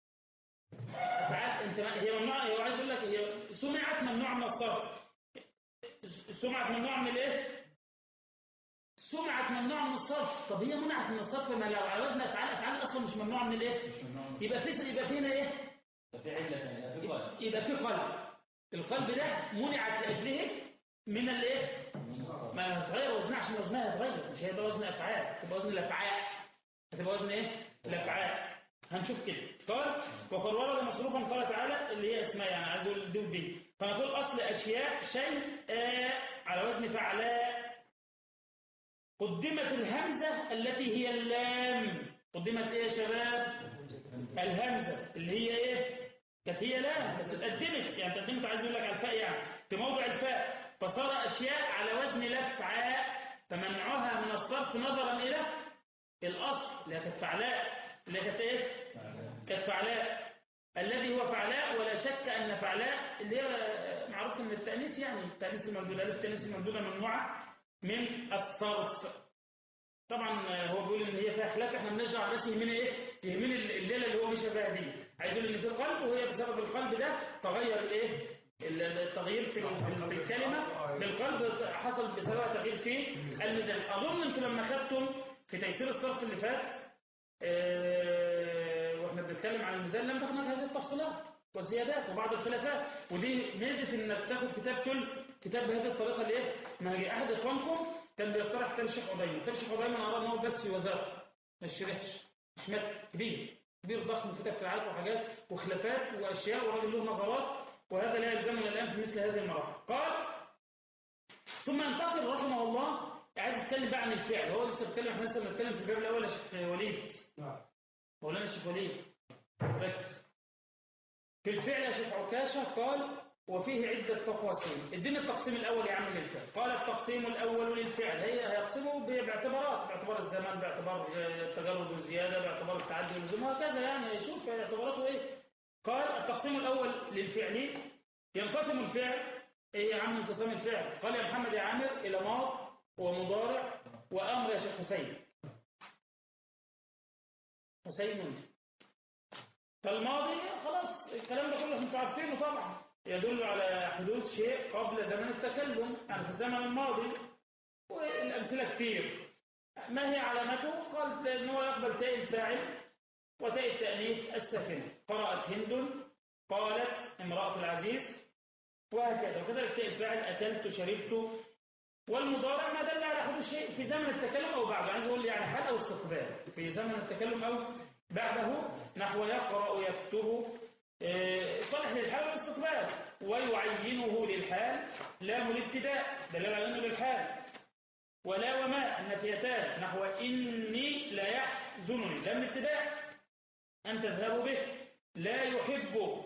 أفعال أنت هي ممنوعة هو عايز يقول لك هي سمعت ممنوعة من الصرف سمعت ممنوعة من الايه سمعت ممنوعة من الصرف طب هي منعت من الصرف ما لو على وزن افعال افعال اصلا مش ممنوعة من الايه مش ممنوع من- يبقى في يبقى في هنا ايه ففي علة ثانية في قلب يبقى في قلب القلب ده منعت لاجله من الايه ما هتغير وزنها عشان وزنها هيتغير مش هيبقى وزن افعال هتبقى وزن الافعال هتبقى وزن ايه الافعال هنشوف كده قال وقد ورد مصروفا قال تعالى اللي هي اسماء يعني عايز اقول دي ودي فنقول اصل اشياء شيء آه على وزن فعلاء قدمت الهمزه التي هي اللام قدمت ايه يا شباب الهمزه اللي هي ايه كانت هي لام بس اتقدمت يعني اتقدمت عايز اقول لك على الفاء يعني في موضع الفاء فصار اشياء على وزن لفعاء فمنعها من الصرف نظرا الى الاصل اللي هي كانت فعلاء اللي هي كانت ايه كانت فعلاء الذي هو فعلاء ولا شك ان فعلاء اللي هي معروف ان التانيث يعني التانيث الممدود الف التانيث الممدوده ممنوعه من الصرف طبعا هو بيقول ان هي فيها خلاف احنا بنرجع بس يهمنا ايه يهمنا الليله اللي هو مشى فيها دي عايز يقول ان في قلب وهي بسبب القلب ده تغير الايه التغيير في في الكلمه بالقلب حصل بسببها تغيير في الميزان اظن انتم لما خدتم في تيسير الصرف اللي فات اه واحنا بنتكلم عن الميزان لم تاخد هذه التفصيلات والزيادات وبعض الخلافات ودي ميزه انك تاخد كتاب كل كتاب بهذه الطريقه اللي ايه ما هي احد اخوانكم كان بيقترح كتاب الشيخ عديم كتاب الشيخ عديم انا ارى ان هو بس يوثق ما يشرحش مش مات كبير كبير ضخم في تفريعات وحاجات وخلافات واشياء وراجل له نظرات وهذا لا يلزمنا الان في مثل هذه المراحل قال ثم ينتقل رحمه الله عايز يتكلم بقى عن الفعل هو لسه بيتكلم احنا لسه بنتكلم في الباب الاول يا شيخ وليد مولانا الشيخ وليد ركز في الفعل يا شيخ عكاشه قال وفيه عدة تقاسيم اديني التقسيم الأول يا عم للفعل قال التقسيم الأول للفعل هي هيقسمه باعتبارات باعتبار الزمان باعتبار التجرد والزيادة باعتبار التعدي واللزوم وهكذا يعني يشوف اعتباراته ايه قال التقسيم الأول للفعل ينقسم الفعل ايه يا عم انقسام الفعل قال يا محمد يا عامر إلى ماض ومضارع وأمر يا شيخ حسين حسين فالماضي خلاص الكلام ده كله انتوا عارفينه طبعا يدل على حدوث شيء قبل زمن التكلم يعني في الزمن الماضي والأمثلة كثير ما هي علامته؟ قال أنه يقبل تاء الفاعل وتاء التأنيث الساكنة قرأت هند قالت امرأة العزيز وهكذا وكذلك تاء الفاعل أكلت شربت والمضارع ما دل على حدوث شيء في زمن التكلم أو بعده عايز أقول يعني حال أو استقبال في زمن التكلم أو بعده نحو يقرأ يكتب صالح للحال والاستقبال ويعينه للحال لام الابتداء دلال على انه للحال ولا وما النفيتان نحو اني لا يحزنني لام الابتداء ان تذهبوا به لا يحب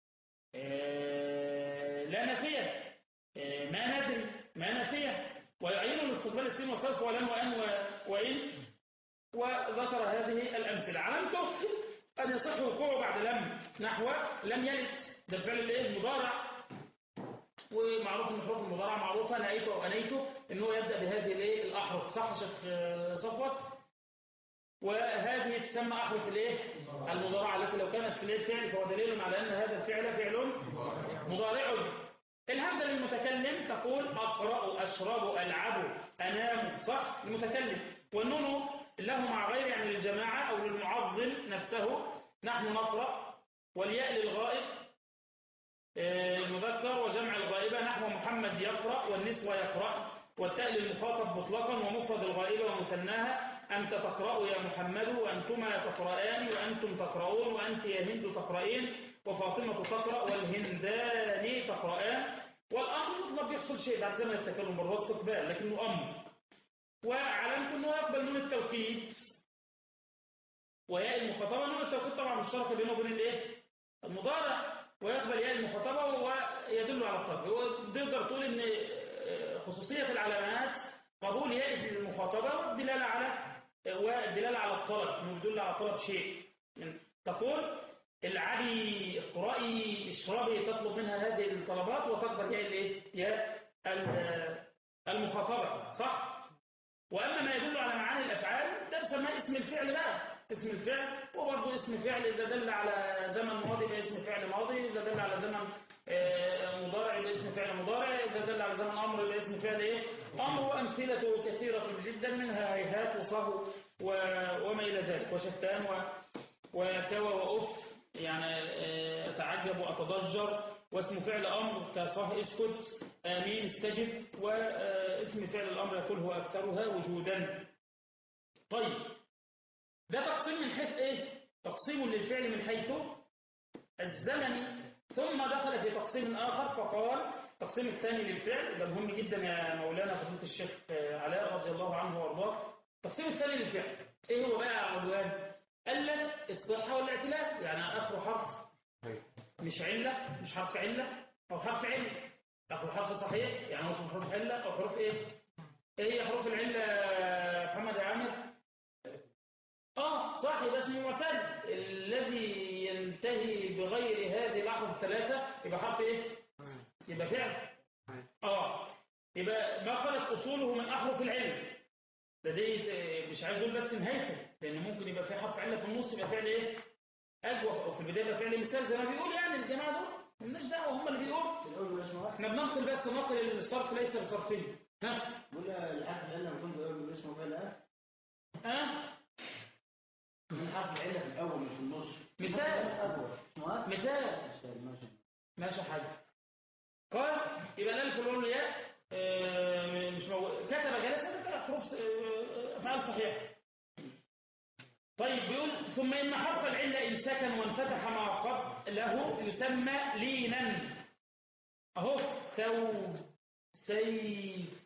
لا نفيه ما ندري ما نفيه ويعينه الاستقبال السين وصرف ولم وان وان وذكر هذه الامثله علامته أن يصح وقوعه بعد لم نحو لم يلد ده الفعل الايه المضارع ومعروف ان حروف المضارع معروفه نأيته او انيته ان هو يبدا بهذه الايه الاحرف صح يا شيخ صفوت وهذه تسمى احرف الايه المضارعه التي لو كانت في الفعل فهو دليل على ان هذا الفعل فعل مضارع الهمزه للمتكلم تقول اقرا اشرب العب انام صح المتكلم والنون له مع غير يعني للجماعة أو للمعظم نفسه نحن نقرأ والياء للغائب المذكر وجمع الغائبة نحو محمد يقرأ والنسوة يقرأ والتاء للمخاطب مطلقا ومفرد الغائبة ومثناها أنت تقرأ يا محمد وأنتما تقرآن وأنتم تقرؤون وأنت يا هند تقرأين وفاطمة تقرأ والهندان تقرآن والأمر مطلق بيحصل شيء بعد زمن التكلم بل هو استقبال لكنه أمر وعلامته أنه يقبل نون التوكيد وياء المخاطبة نون التوكيد طبعا مشتركة بينه وبين الايه المضارع ويقبل ياء المخاطبة ويدل على الطلب تقدر تقول ان خصوصية العلامات قبول ياء المخاطبة والدلالة على والدلالة على الطلب انه يدل على طلب شيء تقول العبي اقرأي اشربي تطلب منها هذه الطلبات وتقبل ياء الايه ياء المخاطبة صح واما ما يدل على معاني الافعال ده بسماه اسم الفعل بقى اسم الفعل وبرضه اسم فعل إذا دل على زمن ماضي يبقى اسم فعل ماضي إذا دل على زمن مضارع يبقى اسم فعل مضارع إذا دل على زمن أمر يبقى اسم فعل إيه أمر وأمثلته كثيرة جدا منها هيهات وصهو وما إلى ذلك وشتان وكوى وأف يعني أتعجب وأتضجر واسم فعل أمر كصه اسكت آمين استجب واسم فعل الأمر يقول هو أكثرها وجودا طيب ده تقسيم من حيث ايه تقسيم للفعل من حيث الزمن ثم دخل في تقسيم آخر فقال التقسيم الثاني للفعل ده مهم جدا يا مولانا فضيلة الشيخ علاء رضي الله عنه وارضاه التقسيم الثاني للفعل ايه هو بقى عنوان قال لك الصحة والاعتلال يعني اخره حرف مش علة مش حرف علة او حرف علة اخره حرف صحيح يعني هو اسمه حروف علة او حروف ايه ايه هي حروف العلة يا محمد يا عامر اه صح يبقى اسمه معتل الذي ينتهي بغير هذه الاحرف الثلاثة يبقى حرف ايه يبقى فعل اه يبقى ما خلت اصوله من احرف العلم ده دي آه، مش عايز اقول بس نهايته لان ممكن يبقى في حرف عله في النص يبقى فعل ايه اجوف او في البدايه يبقى فعل مثال زي ما بيقول يعني الجماعه دول مالناش دعوه هم اللي بيقولوا الأول مش واحد احنا بننقل بس نقل الصرف ليس بصرفين ها بقول الحرف العلة لما كنت بقول اسمه فعل أه ها من حرف العلة في الأول مش في النص مثال. أول اسمه أه مثال مثال ماشي ماشي حاجه قال يبقى الالف والواو والياء آه، مش موجود كتب جلسه ده حروف آه، افعال صحيحه طيب بيقول ثم ان حرف العله ان سكن وانفتح ما قبله يسمى لينا اهو ثوب سيف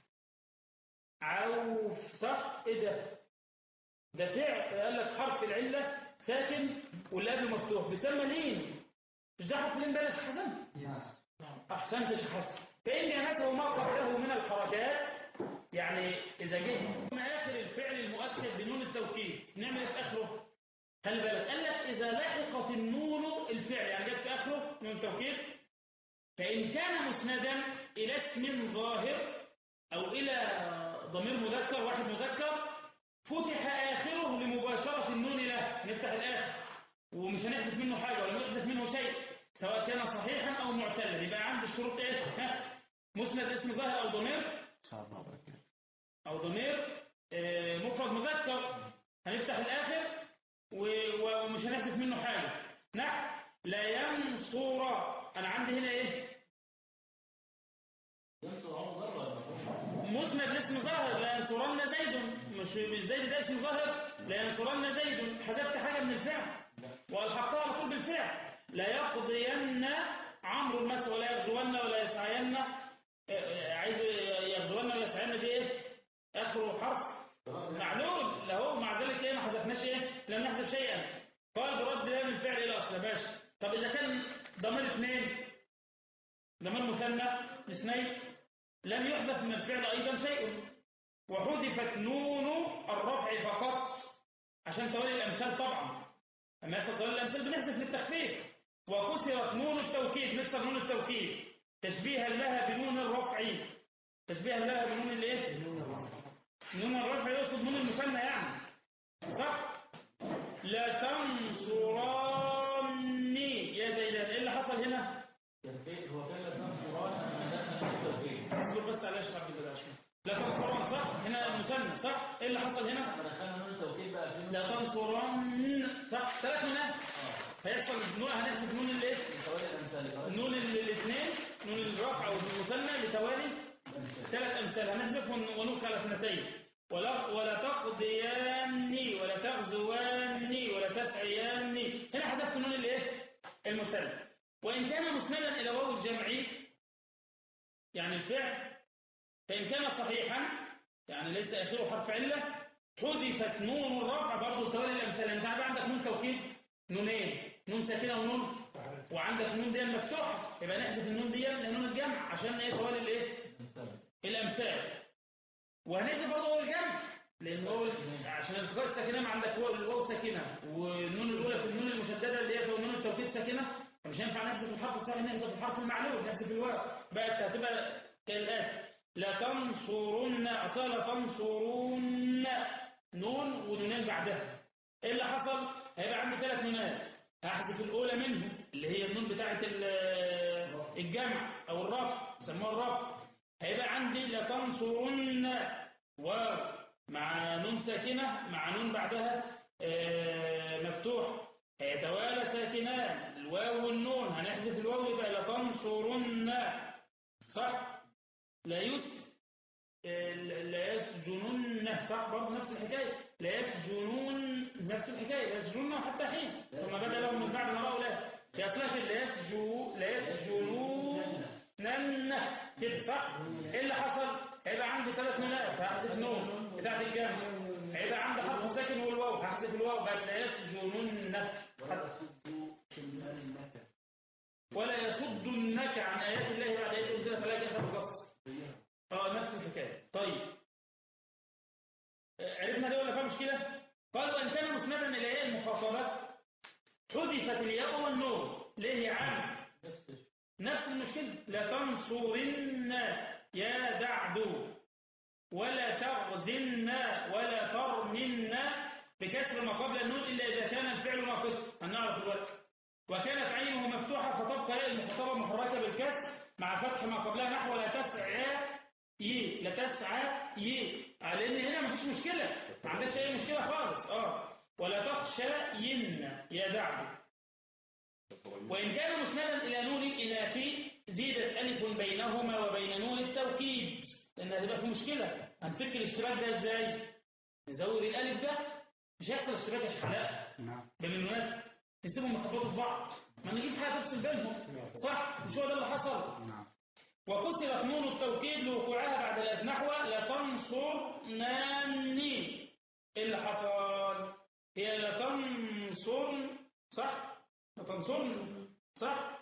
عوف صح ايه ده ده فعل قال لك حرف العله ساكن واللام مفتوح بيسمى لين مش ده حرف لين بلاش حسن أحسنت يا شيخ حسن فإن جانته ما قبله من الحركات يعني إذا جه من آخر الفعل المؤكد بنون التوكيد نعمل إيه في آخره خلي بالك قال لك إذا لحقت النون الفعل يعني جت في آخره نون التوكيد فإن كان مسندا إلى اسم ظاهر أو إلى ضمير مذكر واحد مذكر فتح آخره لمباشرة النون له نفتح الآخر ومش هنحذف منه حاجة ولا نحذف منه شيء سواء كان صحيحا أو معتلا يبقى عندي الشروط إيه ها مسند اسم ظاهر أو ضمير أو ضمير آه، مفرد مذكر هنفتح الآخر و- و- ومش هنحذف منه حاجة نحو لا ينصر أنا عندي هنا إيه ينصر عمر ضرب ولا مفهوم؟ مسند اسم ظاهر لا ينصرن زيد مش مش زيد ده اسم ظاهر لا ينصرن زيد حذفت حاجة من الفعل والحقها على طول بالفعل لا يقضين عمرو مثلا ولا يغزون ولا يسعين آه، آه، عايز يغزون ولا يسعين دي ايه اخره حرف معلول له مع ذلك ايه ما حذفناش ايه لم نحذف شيئا قال برد ده من فعل الى اصل ماشي طب اذا كان ضمير اثنين ضمير مثنى اثنين لم يحدث من الفعل أيضا شيء وحذفت نون الرفع فقط عشان توالي الأمثال طبعا أما يحصل توالي الأمثال بنحذف للتخفيف وكسرت نون التوكيد نكسر نون التوكيد تشبيها لها بنون الرفع تشبيها لها بنون الايه؟ نون الرفع يقصد نون المثنى يعني صح؟ لا تنصراني يا زيدان ايه اللي حصل هنا؟ التوفيق هو كلمة تنصران أنا دخل التوفيق اصبر بس على اشرح بالله شوية. لا تنصران صح هنا مثنى صح ايه اللي حصل هنا لما دخلنا نون التوكيد بقى في لا تنصران صح ثلاث نونات اه هيحصل نون هنحسب نون الايه توالي الأمثال توالي نون ال- الاثنين نون الرفع والمثنى لتوالي ثلاث امثال هنحذف ون- ونوك على اثنتين ولا ولا تقضياني ولا تغزواني ولا تسعياني هنا حذفت نون الايه المثنى وان كان مسندا الى واو الجمع يعني الفعل فإن كان صحيحا يعني ليس آخره حرف علة حذفت نون الرفع برضه توالي الأمثال أنت هيبقى عندك نون توكيد نونين نون ساكنة ونون وعندك نون دي مفتوحة يبقى نحذف النون دي من نون الجمع عشان ايه توالي الايه الأمثال وهنحذف برضه هو الجمع لأن هو عشان التقاء الساكنة ما عندك هو الواو ساكنة والنون الأولى في النون المشددة اللي هي في نون التوكيد ساكنة فمش هينفع نحذف الحرف الصحيح نحذف الحرف المعلول نحذف الواو بقت هتبقى كالآتي لا تنصرن أصلا لا تنصرن نون ونونين بعدها ايه اللي حصل هيبقى عندي ثلاث نونات هحذف الاولى منهم اللي هي النون بتاعه ال- الجمع او الرفع سموها الرفع هيبقى عندي لا تنصرن واو مع نون ساكنه مع نون بعدها آه، مفتوح هيتوالى ساكنان الواو والنون هنحذف الواو يبقى لا تنصرن صح لا يس لا يسجنن يسجنونه صح برضه نفس الحكاية لا يسجنون نفس الحكاية لا يسجنون حتى حين ثم بدا لهم من بعد ما رأوا لا في أصلها كده لا يسجو لا يسجنون كده صح ايه اللي حصل هيبقى عندي ثلاث نونات فهحذف نون بتاعت الجمع هيبقى عندي حرف الساكن والواو هحذف الواو بقت لا يسجنون ولا يصدنك عن آيات الله بعد آيات أنزلت فلا كيف القصص اه نفس الحكاية طيب آه، عرفنا دي ولا فيها مشكلة قال وإن كان مسندا إلى ياء المخاطبة حذفت الياء والنون ليه يا عم نفس المشكلة لتنصرن يا دعدو ولا تغزن ولا ترمن بكسر ما قبل النون إلا إذا كان الفعل ناقصا هنعرف دلوقتي وكانت عينه مفتوحة فتبقى ياء المخاطبة محركة بالكسر مع فتح ما قبلها نحو لا تسعى ي لا تسعى ي لأن هنا مفيش مشكلة ما عندكش أي مشكلة خالص اه ولا تخشى ين يا دعم وإن كان مسندا إلى نون الإناث زيدت ألف بينهما وبين نون التوكيد لأن هتبقى في مشكلة هنفك الاشتراك ده إزاي؟ نزود الألف ده مش هيحصل اشتراك يا شحلاء نعم بين النونات نسيبهم يخبطوا في بعض ما نجيب حاجة تفصل بينهم صح مش هو ده اللي حصل نعم وكسرت نون التوكيد لوقوعها بعد الألف نحو لتنصرنني ايه اللي حصل هي لتنصر صح لتنصرن صح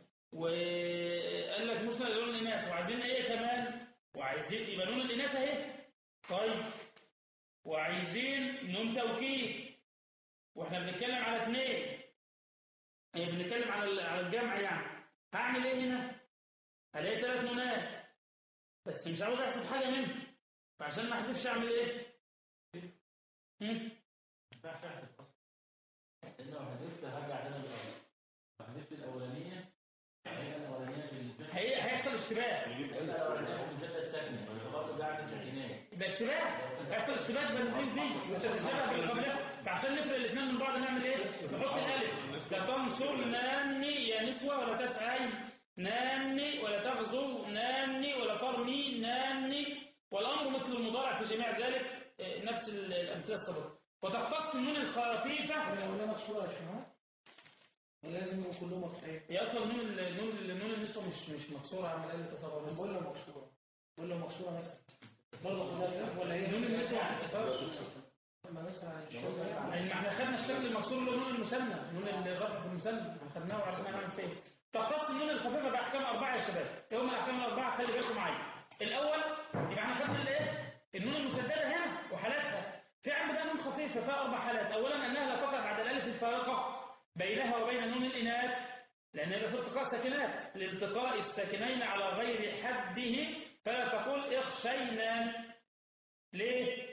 وقال لك مسند لون الإناث وعايزين ايه كمان وعايزين يبقى نون الإناث اهي طيب وعايزين نون توكيد واحنا بنتكلم على اثنين هي بنتكلم على ال- على الجمع يعني هعمل ايه هنا هلاقي ثلاث نونات بس مش عاوز احسب حاجه منهم فعشان ما احسبش اعمل ايه هم؟ ما ينفعش احسب اصلا لان لو حذفت هرجع تاني للاول لو حذفت الاولانيه هي الاولانيه في المثال هي هيحصل اشتباه هي الاولانيه في المثال ساكنه فبرضه قاعد ساكنات يبقى اشتباه هيحصل اشتباه بين الاثنين فيه وتتشابه باللي قبلها فعشان نفرق الاثنين من بعض نعمل ايه نحط الالف لا تنصر ناني يا نسوه ولا تسعي ناني ولا تغزو ناني ولا ترمي ناني والامر مثل المضارع في جميع ذلك آه، نفس ال- الامثله السابقه وتختص النون الخفيفه ولا ولا مكسورة يا شباب لازم يبقوا كلهم مفتوحين هي اصلا نون ال- نون ال- نون النسوه مش مش مكسوره عامل ايه تصرف بس بقول له مكسورة بقول له مكسورة مثلا برضه خلاف ولا هي نون النسوه عن التصرف لما مثلا الشغل يعني ما احنا خدنا الشكل المكسور اللي هو نون المثنى نون الرفع في المثنى احنا خدناه وعرفنا نعمل فيه تختص النون الخفيفه باحكام اربعه يا شباب ايه هم الاحكام الاربعه خلي بالكم معايا الاول يبقى احنا خدنا الايه النون المشدده هنا وحالاتها في عندنا بقى نون خفيفه فيها اربع حالات اولا انها لا تقع بعد الالف الفارقه بينها وبين نون الاناث لان يبقى في التقاء ساكنات لالتقاء الساكنين على غير حده فلا تقول اخشينا ليه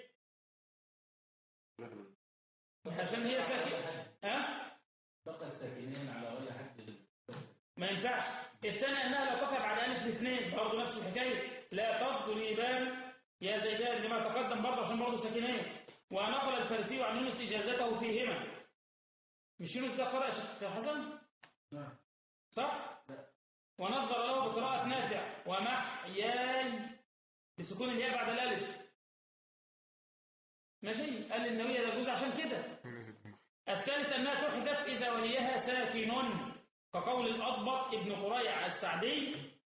عشان هي ساكنه ها بقى الساكنين على غير حد ال- ما ينفعش الثانية أنها لا تقع بعد ألف الاثنين برضه نفس الحكاية لا تضربان يا زيدان لما تقدم برضه عشان برضه ساكنين ونقل الفارسي عن يونس إجازته فيهما مش يونس ده قرأ شيخ حسن؟ نعم. صح؟ ونظر له بقراءة نافع ومحياي بسكون الياء بعد الألف ماشي قال النووي ده جزء عشان كده الثالث أنها تحدث إذا وليها ساكن كقول الأضبط ابن قريع السعدي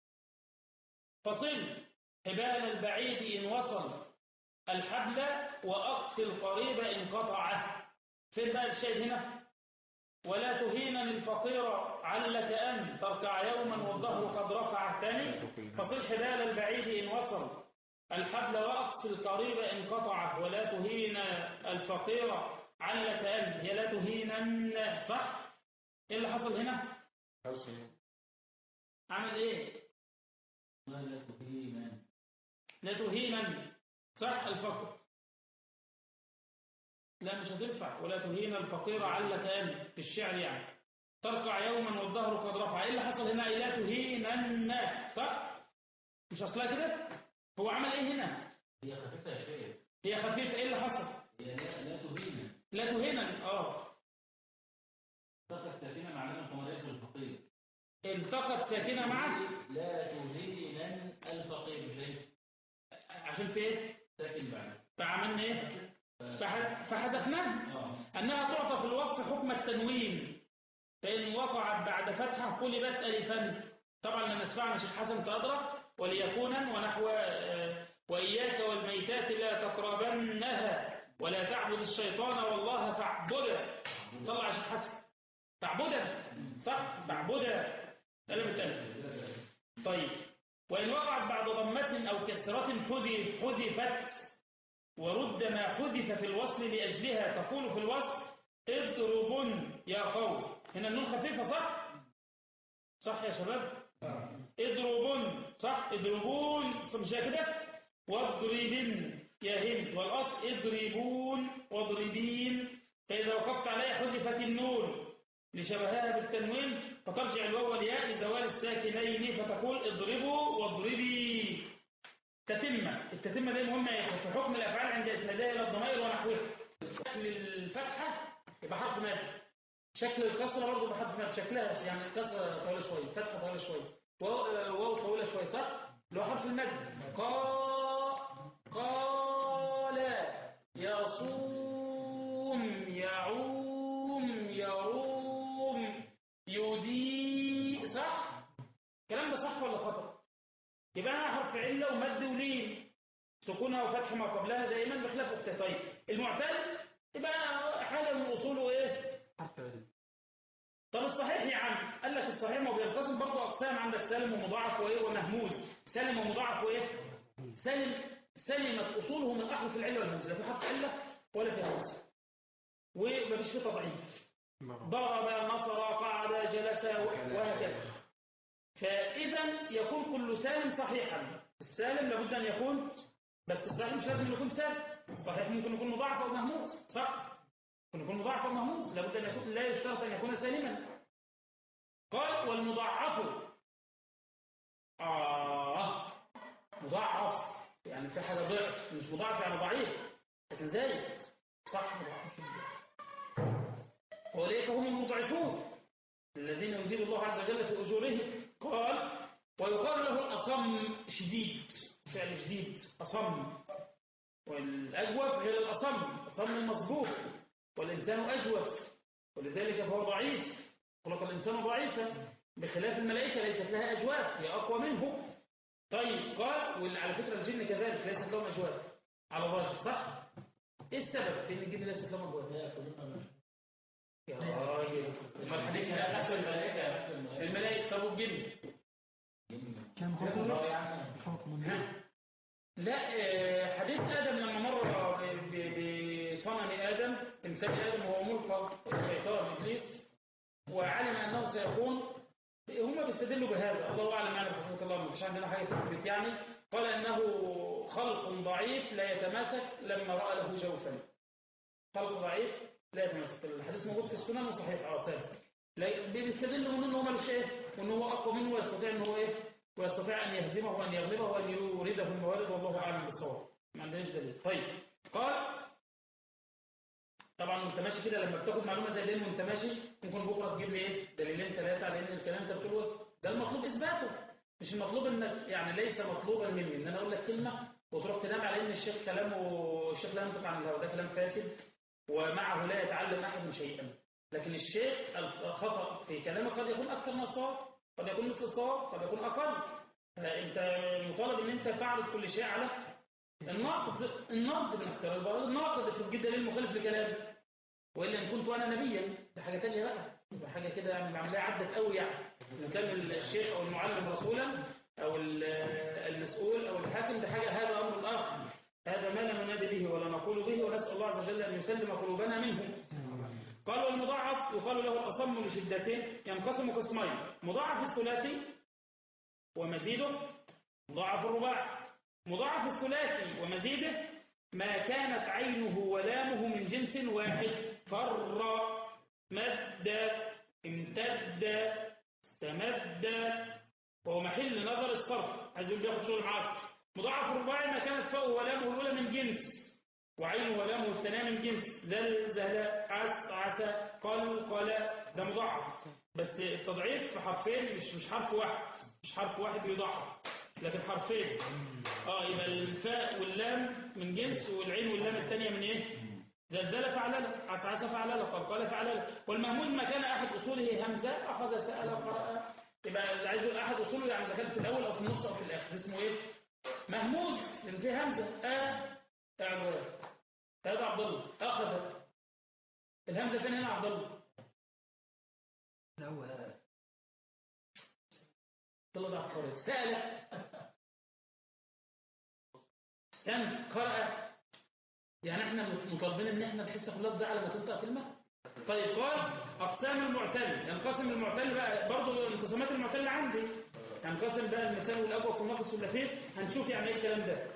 فصل حبال البعيد إن وصل الحبل وأقصي القريب إن قطعه فين بقى الشيء هنا ولا تهينا الفقير علك أن تركع يوما والظهر قد رفع ثاني فصل حبال البعيد إن وصل الحبل وأقصي القريب إن قطعه ولا تهين الفقير علك أن هي لا تهينن صح إيه اللي حصل هنا عمل إيه ولا تهينا لا تهينا صح الفقر لا مش هتنفع ولا تهين الفقير علك أن في الشعر يعني تركع يوما والظهر قد رفع ايه اللي حصل هنا لا تهينن صح مش اصلها كده هو عمل ايه هنا هي خفيفه يا شيخ هي خفيفه ايه اللي حصل هي لا لا تهينا لا تهينن اه فقط ساكنه معناها القمريه في الفقير التقت ساكنه معك لا تهينا الفقير مش هيك عشان في ايه ساكن بعد فعملنا ايه فح- فحذفناها اه أنها تعطى في الوقف حكم التنوين فإن وقعت بعد فتحة قلبت ألفا طبعا لما نسمعنا شيخ حسن تأدرك وليكونا ونحو آه، وإياك والميتات لا تقربنها ولا تعبد الشيطان والله فاعبده طلع يا شيخ حسن فاعبده صح فاعبده كلمة ألف طيب وإن وقعت بعد ضمة أو كسرة حذف حذفت ورد ما حذف في الوصل لأجلها تقول في الوصل اضرب يا قوم هنا النون خفيفة صح؟ صح يا شباب؟ اضربن صح؟ اضربون صح مش كده؟ واضربن يا هند والأصل اضربون واضربين فإذا وقفت عليها حذفت النون لشبهها بالتنوين فترجع الواو والياء لزوال الساكنين فتقول اضربوا واضربي تتمة التتمة دي مهمة يا إخوة في حكم الأفعال عند إسنادها إلى الضمائر ونحوها شكل الفتحة يبقى حرف مد شكل الكسرة برضه يبقى حرف مد شكلها يعني الكسرة طويلة شوية فتحة طويلة شوية واو واو طويلة شوية صح؟ اللي هو حرف المد قا قال يصوم يعوم يروم يدي صح؟ الكلام ده صح ولا خطأ؟ يبقى أنا حرف علة ومد ولين سكونها وفتح ما قبلها دائما بخلاف أختها طيب المعتل يبقى حاجة من أصوله إيه؟ طب الصحيح يا عم قال لك الصحيح ما هو بينقسم برضه أقسام عندك سالم ومضاعف وإيه ومهموز سالم ومضاعف وإيه؟ سالم سلمت أصوله من أحرف العلة والهمزة لا في حرف علة ولا في همزة ومفيش فيه تضعيف ضرب نصر قعد جلس وهكذا فإذا يكون كل سالم صحيحا السالم لابد أن يكون بس الصحيح مش لازم يكون سالم الصحيح ممكن يكون مضاعف أو مهموس صح ممكن يكون مضاعف أو مهموس لابد أن يكون لا يشترط أن يكون سالما قال والمضاعف آه مضاعف يعني في حاجة ضعف مش مضاعف يعني ضعيف لكن زايد صح مضاعف وأولئك هم المضعفون الذين يزيد الله عز وجل في أجورهم قال ويقال له الأصم شديد فعل شديد أصم والأجوف غير الأصم أصم المصبوح والإنسان أجوف ولذلك فهو ضعيف خلق الإنسان ضعيفا بخلاف الملائكة ليست لها أجواف هي أقوى منه طيب قال وعلى فكرة الجن كذلك ليست لهم أجواف على الراجل صح؟ إيه السبب في إن الجن ليست لهم أجواف؟ يا راجل ما الحديث ده أحسن الملائكة الملائكة طب والجن كان حكم حكم لا آه، حديث آدم لما مر ب- ب- بصنم آدم تمثال آدم وهو ملقى الشيطان إبليس وعلم أنه سيكون هم بيستدلوا بهذا الله أعلم يعني بحقيقة الله ما فيش عندنا حاجة تثبت يعني قال أنه خلق ضعيف لا يتماسك لما رأى له جوفا خلق ضعيف لا يتماسك الحديث موجود في السنن وصحيح اه ثابت لا- بيستدلوا من انه هو ملوش ايه وان هو اقوى منه ويستطيع ان هو ايه ويستطيع ان يهزمه وان يغلبه وان يورده الموارد والله اعلم بالصواب ما عندناش دليل طيب قال طبعا وانت ماشي كده لما بتاخد معلومه زي دي وانت ماشي ممكن بكره تجيب لي ايه دليلين ثلاثه على ان الكلام انت بتقوله إيه؟ ده المطلوب اثباته مش المطلوب انك يعني ليس مطلوبا مني ان انا اقول لك كلمه وتروح تنام على ان الشيخ كلامه الشيخ لا ينطق عن الهوى ده كلام فاسد ومعه لا يتعلم احد شيئا لكن الشيخ الخطا في كلامه قد يكون اكثر من الصواب قد يكون مثل الصواب قد يكون اقل فانت مطالب ان انت تعرض كل شيء على الناقد الناقد من اختيار البراء الناقد في الجدل المخالف لكلامه والا ان كنت انا نبيا ده حاجه ثانيه بقى يبقى حاجه كده يعني العمليه عدت قوي يعني ان كان الشيخ او المعلم رسولا او ال- المسؤول او الحاكم ده حاجه هذا امر اخر هذا ما لا ننادي به ولا نقول به ونسال الله عز وجل ان يسلم قلوبنا منه قال والمضاعف يقال له الأصم لشدته ينقسم قسمين مضاعف الثلاثي ومزيده مضاعف الرباع مضاعف الثلاثي ومزيده ما كانت عينه ولامه من جنس واحد فر مد امتد استمد وهو محل نظر الصرف عايز يقول بياخد شغل معاك مضاعف الرباعي ما كانت فوق ولامه الأولى من جنس وعين ولامه الثانية من جنس زلزل عس عسى قل قل ده مضاعف بس التضعيف في حرفين مش مش حرف واحد مش حرف واحد بيضاعف لكن حرفين اه يبقى الفاء واللام من جنس والعين واللام الثانيه من ايه زلزل فعلل عفعس فعلل قلقل فعلل والمهمول ما كان احد اصوله همزه اخذ سال قرأ يبقى عايز يقول احد اصوله يعني اذا كان في الاول او في النص او في الاخر اسمه ايه مهموز لان فيه همزه اه اعواد هذا عبد الله اخذ الهمزه فين هنا عبد الله لا هو عبد الله ده عبقري سال سمت قرأ يعني احنا مطالبين ان احنا نحس كلها ده على ما تنطق كلمه طيب قال اقسام المعتل ينقسم المعتل بقى برضه الانقسامات المعتله عندي ينقسم بقى المثال والاجوف والناقص واللفيف هنشوف يعني ايه الكلام ده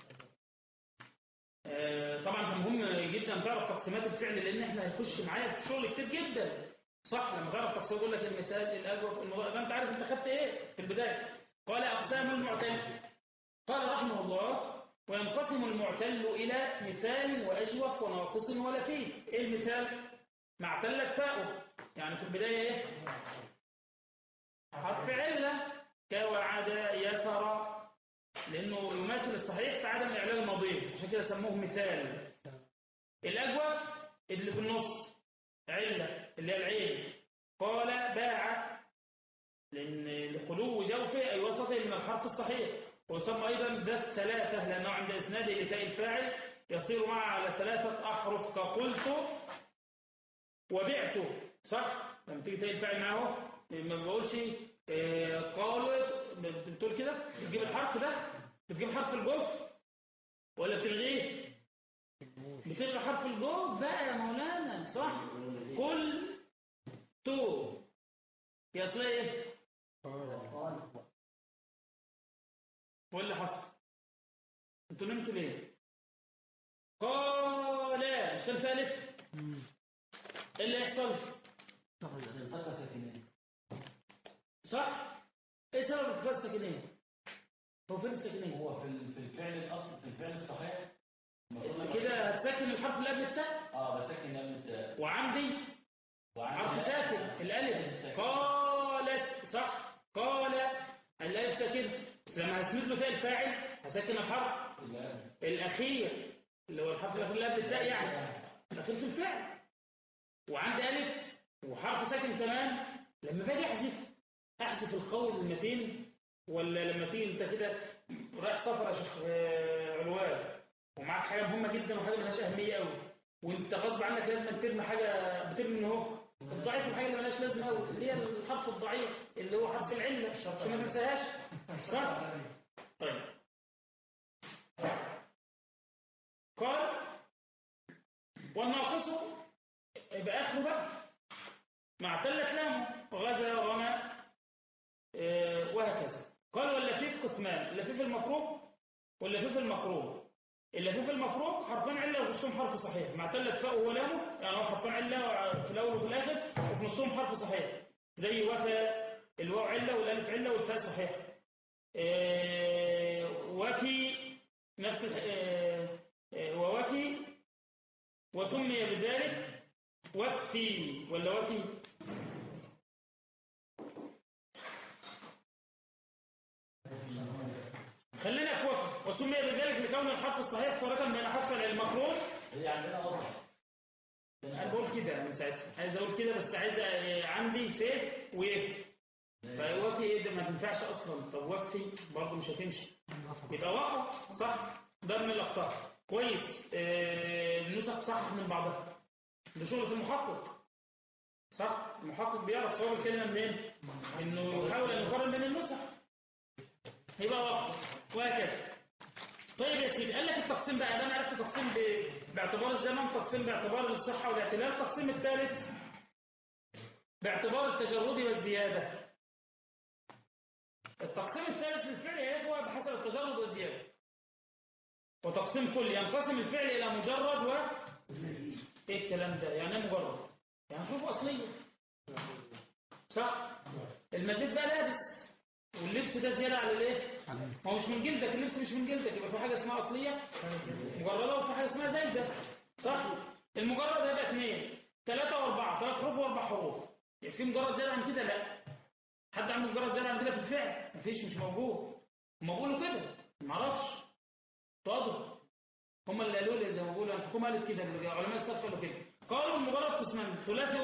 آه، طبعا كان مهم جدا تعرف تقسيمات الفعل لان احنا هيخش معايا في شغل كتير جدا صح لما تعرف تقسيم يقول لك المثال الاجوف المضارع يبقى انت عارف انت خدت ايه في البدايه قال اقسام المعتل قال رحمه الله وينقسم المعتل إلى مثال وأجوف وناقص ولفيف إيه المثال؟ ما اعتلت فاؤه يعني في البداية إيه؟ حرف علة كوعد يسر لأنه يماثل الصحيح في عدم إعلان الماضي عشان كده سموه مثال الأجوف اللي في النص علة اللي هي العين قال باع لأن لخلو جوفه أي وسطه من الحرف الصحيح ويسمى أيضا ذا الثلاثة لأنه عند إسناده لتاء الفاعل يصير معه على ثلاثة أحرف كقلت وبعت صح؟ لما تيجي تاء الفاعل معه ما بقولش آه، قالت بتقول كده بتجيب الحرف ده بتجيب حرف الجوف ولا بتلغيه بتلغي حرف الجوف بقى يا مولانا صح قل تو يا أصلها ايه وايه اللي حصل انتوا نمتوا ليه قال مش كان ثالث ايه اللي يحصل صح ايه سبب اتخاذ الساكنين هو فين الساكنين هو في ال- في الفعل الاصل في الفعل الصحيح المفروض انت لما- كده هتسكن الحرف اللي قبل التاء اه بسكن قبل التاء وعندي حرف ساكن الالف قالت صح قال الالف ساكن بس لما هسند له فيها الفاعل هسكن الحرف الاخير اللي هو الحرف الاخير اللي قبل التاء يعني الاخير في الفعل وعندي الف وحرف ساكن كمان لما باجي احذف احذف القول المتين ولا لما تيجي انت كده رايح سفر يا شيخ آه، علوان ومعاك حاجه مهمه جدا وحاجه ملهاش اهميه قوي وانت غصب عنك لازم ترمي حاجه بترمي ان هو الضعيف الحاجه اللي ملهاش لازمه قوي اللي هي الحرف الضعيف اللي هو حرف العله عشان ما تنساهاش صح طيب قال والناقص يبقى اخره بقى مع تلت لامه غزا رمى آه، وهكذا قال واللفيف قسمان اللفيف المفروض واللفيف المقروب اللفيف المفروض حرفين علة وفي حرف صحيح مع تلت فاء ولامه يعني هو حرفين علة في الأول وفي الآخر وفي نصهم حرف صحيح زي وفى الواو علة والألف علة والفاء صحيح آه، وفي نفس الح- آه، آه، ووفي وسمي بذلك وفي ولا وفي خلينا في وفي وسمي بذلك لكون الحرف الصحيح فرقا بين حرف المقروض هي عندنا واضحه انا بقول كده من ساعتها عايز اقول كده بس عايز آه، عندي في وايه فوفي ايه ده ما تنفعش اصلا طب وفي برضه مش هتمشي يبقى وقع صح ده من الاخطاء كويس آه، النسخ صح من بعضها ده شغل المحقق صح المحقق بيعرف صواب الكلمه منين انه يحاول ان يقارن بين النسخ يبقى وقع وهكذا طيب يا سيدي قال لك التقسيم بقى ده انا عرفت تقسيم ب... باعتبار الزمن تقسيم باعتبار الصحه والاعتلال التقسيم الثالث باعتبار التجرد والزياده التقسيم الثالث للفعل هو بحسب التجرد والزياده وتقسيم كل ينقسم الفعل الى مجرد و ايه الكلام ده يعني ايه مجرد يعني شوف اصليه صح المزيد بقى لابس واللبس ده زياده على الايه ما هو مش من جلدك اللبس مش من جلدك يبقى في حاجه اسمها اصليه مجرده وفي حاجه اسمها زايده صح المجرد هيبقى اثنين ثلاثه واربعه ثلاث حروف واربع حروف يعني في مجرد زياده عن كده لا حد عنده مجرد زياده عن كده في الفعل مفيش مش موجود هم بيقولوا كده ما اعرفش تواضع هم اللي قالوا لي زي ما بقولوا الحكومه قالت كده علماء السلف قالوا كده قالوا المجرد قسمان ثلاثي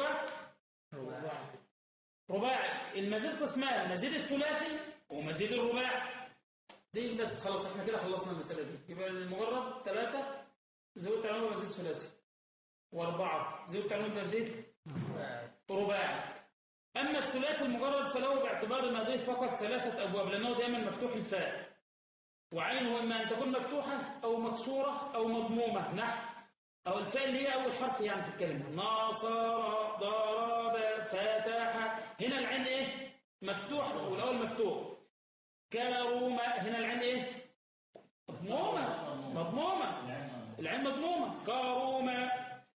رباعي المزيد قسمان مزيد الثلاثي ومزيد الرباعي دي بس خلاص احنا كده خلصنا المسألة دي يبقى المجرد ثلاثة زود تعمل مزيد ثلاثي وأربعة زود تعمل مزيد رباعي أما الثلاثي المجرد فله باعتبار ما ضيف فقط ثلاثة أبواب لأنه دائما مفتوح الفاء وعينه إما أن تكون مفتوحة أو مكسورة أو مضمومة نحو أو الفاء اللي هي أول حرف يعني في الكلمة ناصر ضرب فتح هنا العين إيه مفتوح والأول مفتوح كرومة هنا العين إيه مضمومة مضمومة العين مضمومة كرومة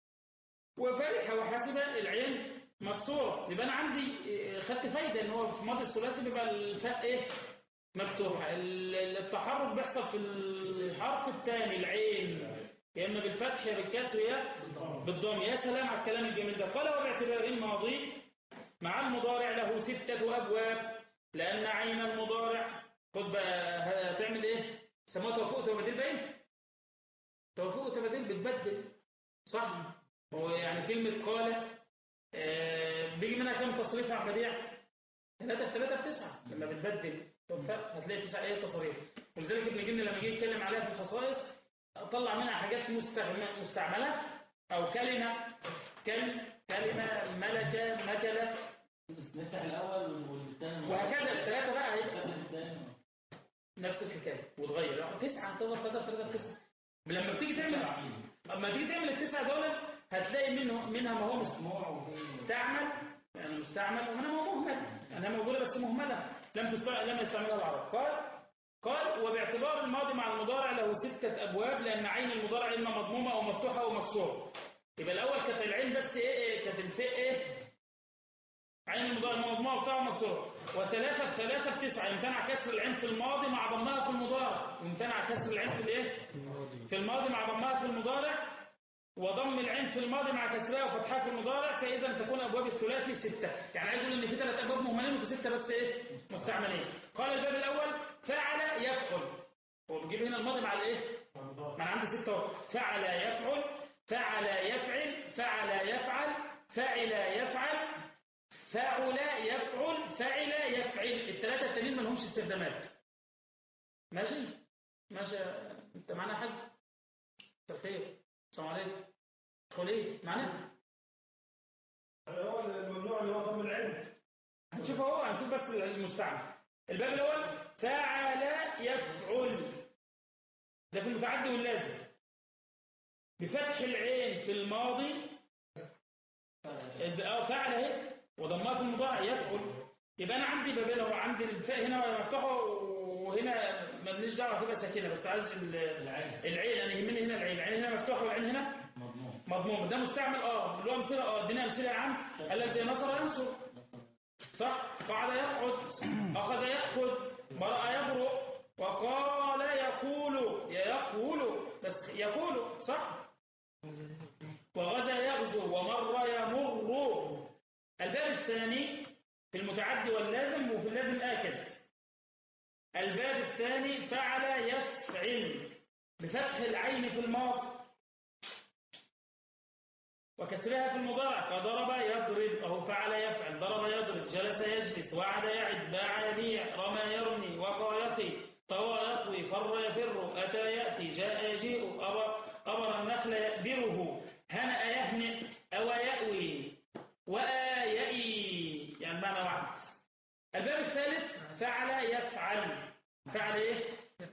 وفرحة وحاسبة العين مكسورة يبقى أنا عندي إيه، خدت فايدة إن هو في ماضي الثلاثي بيبقى الفاء إيه مفتوحة ال- التحرك بيحصل في الحرف الثاني العين يا إما بالفتح يا بالكسر يا بالضم يا سلام على الكلام الجميل ده قال وباعتبار الماضي مع المضارع له ستة أبواب لأن عين المضارع خد بقى هتعمل إيه؟ سموها توفيق وتبديل باين؟ توفيق وتبديل بتبدل صح؟ هو يعني كلمة قال آه بيجي منها كم تصريف على بديع؟ ثلاثة في ثلاثة بتسعة لما بتبدل توفيق هتلاقي تسعة إيه تصريف ولذلك ابن جن لما جه يتكلم عليها في الخصائص طلع منها حاجات مستعم- مستعملة أو كلمة كل كلمة ملكة مكلة نفتح الأول والثاني وهكذا الثلاثة بقى هي الثاني نفس الحكاية وتغير يعني تسعة تقدر تقدر تقدر تسعة لما بتيجي تعمل اما تيجي تعمل التسعة دول هتلاقي منه منها ما هو مستعمل يعني مستعمل ومنها ما هو مهمل أنا موجودة بس مهملة لم تستع... لم يستعملها العرب قال قال وباعتبار الماضي مع المضارع له ستة أبواب لأن عين المضارع إما مضمومة أو مفتوحة أو مكسورة يبقى الأول كانت العين بس إيه, إيه كانت الفاء إيه عين المضارع إما مضمومة ومفتوحة ومكسورة وثلاثة بثلاثة بتسعة يمتنع كسر العين في الماضي مع ضمها في المضارع يمتنع كسر العين في الإيه في الماضي مع ضمها في المضارع وضم العين في الماضي مع كسرها وفتحها في المضارع فإذا تكون أبواب الثلاثي ستة يعني عايز يقول إن في ثلاث أبواب مهملين وستة بس إيه مستعملين قال الباب الأول فعل يفعل هو بيجيب هنا الماضي مع الإيه ما أنا عندي ستة أهو. فعل يفعل فعل يفعل فعل يفعل فعل يفعل فعل يفعل فعل يفعل الثلاثة التانيين ما لهمش استخدامات ماشي ماشي انت معنا يا حاج مساء الخير السلام عليكم ادخل ايه معنا هو الممنوع اللي هو ضم العلم هنشوف اهو هنشوف بس المستعمل الباب الاول فعل يفعل ده في المتعدي واللازم بفتح العين في الماضي اه فعل اهي وضمها في المضارع يفعل يبقى انا عندي بابين اهو عندي الفاء هنا مفتوحه وهنا ماليش دعوه تبقى ساكنه بس عايز ال- العين العين انا يهمني هنا العين العين هنا مفتوحه والعين هنا مضمون مضموم ده مستعمل اه له امثله اه ادينا امثله يا عم قال لك زي نصر ينصر صح قعد يقعد اخذ ياخذ برأ يبرؤ وقال يقول يا يقول بس يقول صح وغدا يغزو ومر يمر الباب الثاني في المتعدي واللازم وفي اللازم آكد الباب الثاني فعل يفعل بفتح العين في الماضي وكسرها في المضارع فضرب يضرب أو فعل يفعل ضرب يضرب جلس يجلس وعد يعد باع يبيع رمى يرمي وقى يقي طوى يطوي فر يفر أتى يأتي جاء يجيء أبر, أبر النخل يأبره هنأ يهنئ أو يأوي وآ يأي يعني معنى واحد الباب الثالث فعل يفعل فعل ايه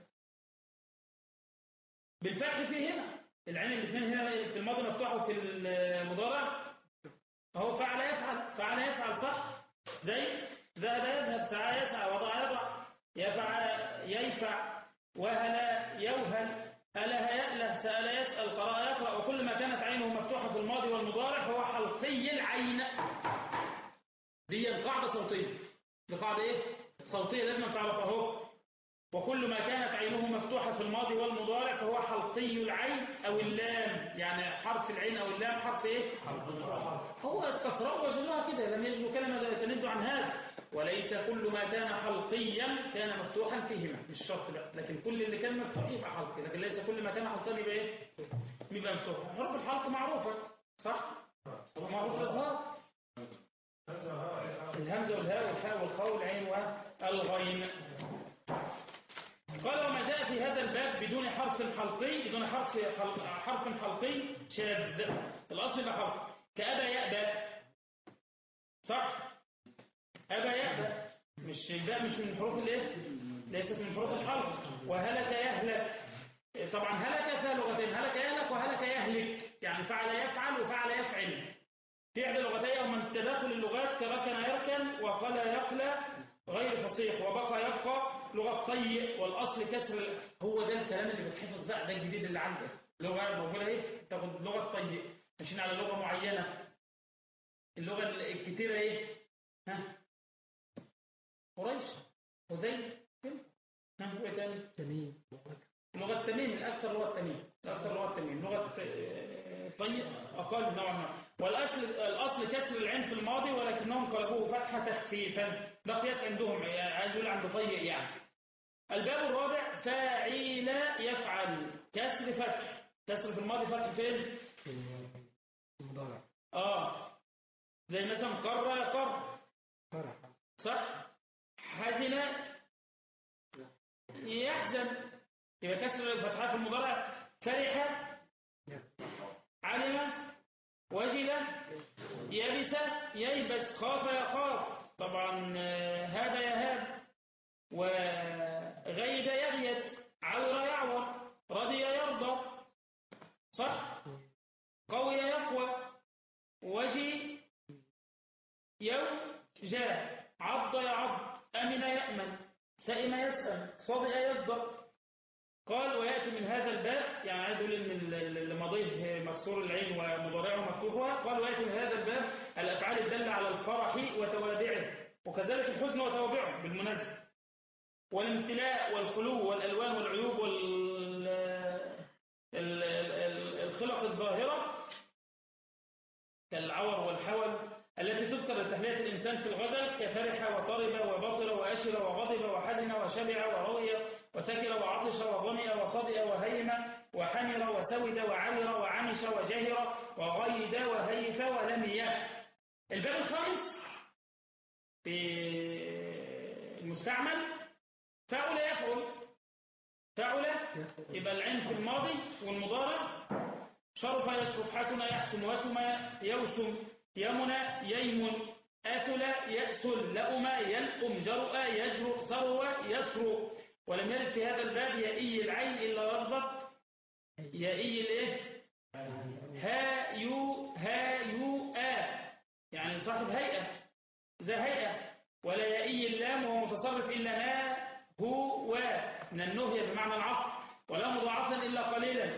بالفتح في هنا العين الاثنين هنا في الماضي مفتوحه وفي المضارع اهو فعل يفعل فعل يفعل صح زي ذهب يذهب سعى يسعى وضع يضع يفعل ييفع وهل يوهل أله يأله سأل يسأل قرأ يقرأ وكل ما كانت عينه مفتوحة في الماضي والمضارع فهو حلقي العين دي القاعدة صوتية دي قاعدة ايه؟ صوتية لازم تعرفها اهو وكل ما كانت عينه مفتوحة في الماضي والمضارع فهو حلقي العين أو اللام يعني حرف العين أو اللام حرف إيه؟ هو استخرج وجلوها كده لم يجلو كلمة تند عن هذا وليس كل ما كان حلقيا كان مفتوحا فيهما مش شرط بقى لكن كل اللي كان مفتوح يبقى حلقي لكن ليس كل ما كان حلقيا يبقى ايه يبقى مفتوح حروف الحلق معروفة صح معروف الإظهار الهمزة والهاء والحاء والخاء والعين والغين قال وما جاء في هذا الباب بدون حرف حلقي بدون حرف حلق حرف حلقي شاذ الأصل يبقى حرف كأبى يأبى صح أبى يأبى مش الباء مش من حروف الايه ليست من حروف الحلق وهلك يهلك طبعا هلك فيها لغتين هلك يهلك وهلك يهلك يعني فعل يفعل وفعل يفعل في احدى اللغتين او من تداخل اللغات كركن يركن وقال يقلى غير فصيح وبقى يبقى لغه طيء والاصل كسر ال- هو ده الكلام اللي بتحفظ بقى ده الجديد اللي عندك لغه موجوده اهي تاخد لغه طيء ماشيين على لغه معينه اللغه الكتيره ايه ها قريش وزي كده ها وايه تاني تميم لغة تميم الأكثر لغة تميم الأكثر لغة تميم لغة آه، طيب أقل نوعا ما والأصل الأصل كسر العين في الماضي ولكنهم قلبوه فتحة تخفيفا ده قياس عندهم يعني عايز يقول عند طيب يعني الباب الرابع فاعل يفعل كسر فتح كسر في الماضي فتح فين؟ المضارع آه زي مثلا قر يقر فرح صح حزن يحزن يبقى كسر الفتحات في المضارع فرح علم وجل يبس ييبس خاف يخاف طبعا آه، هاب يهاب وغيد يغيد عور يعور رضي يرضى صح قوي يقوى وجي يوم جاء عض يعض أمن يأمن سئم يسأم صدق يصدق قال ويأتي من هذا الباب يعني عايز يقول إن ال- ال- اللي ماضيه مكسور العين ومضارعه مفتوحها قال ويأتي من هذا الباب الأفعال الدالة على الفرح وتوابعه وكذلك الحزن وتوابعه بالمناسبة والامتلاء والخلو والألوان والعيوب وال ال- ال- ال- الخلق الظاهرة كالعور والحول التي تذكر لتهنئة الإنسان في الغزل كفرح وطرب وبطر وأشر وغضب وحزن وشبع وروي وسكر وعطش وظمئ وصدئ وهيم وحمر وسود وعمر وعمش وجهر وغيد وهيف ولمي الباب الخامس في المستعمل فعل يفعل فعل يبقى العين في الماضي والمضارع شرف يشرف حسن يحسن وسم يوسم يمنى ييمن أسل يأسل لأم يلأم جرؤ يجرؤ ثروة يسرو ولم يرد في هذا الباب يائي العين إلا لفظة يائي الايه ها يو ها يو آ يعني صاحب هيئة ذا هيئة ولا يائي اللام وهو متصرف إلا ما هو من النهي بمعنى العطف ولا مضاعفا إلا قليلا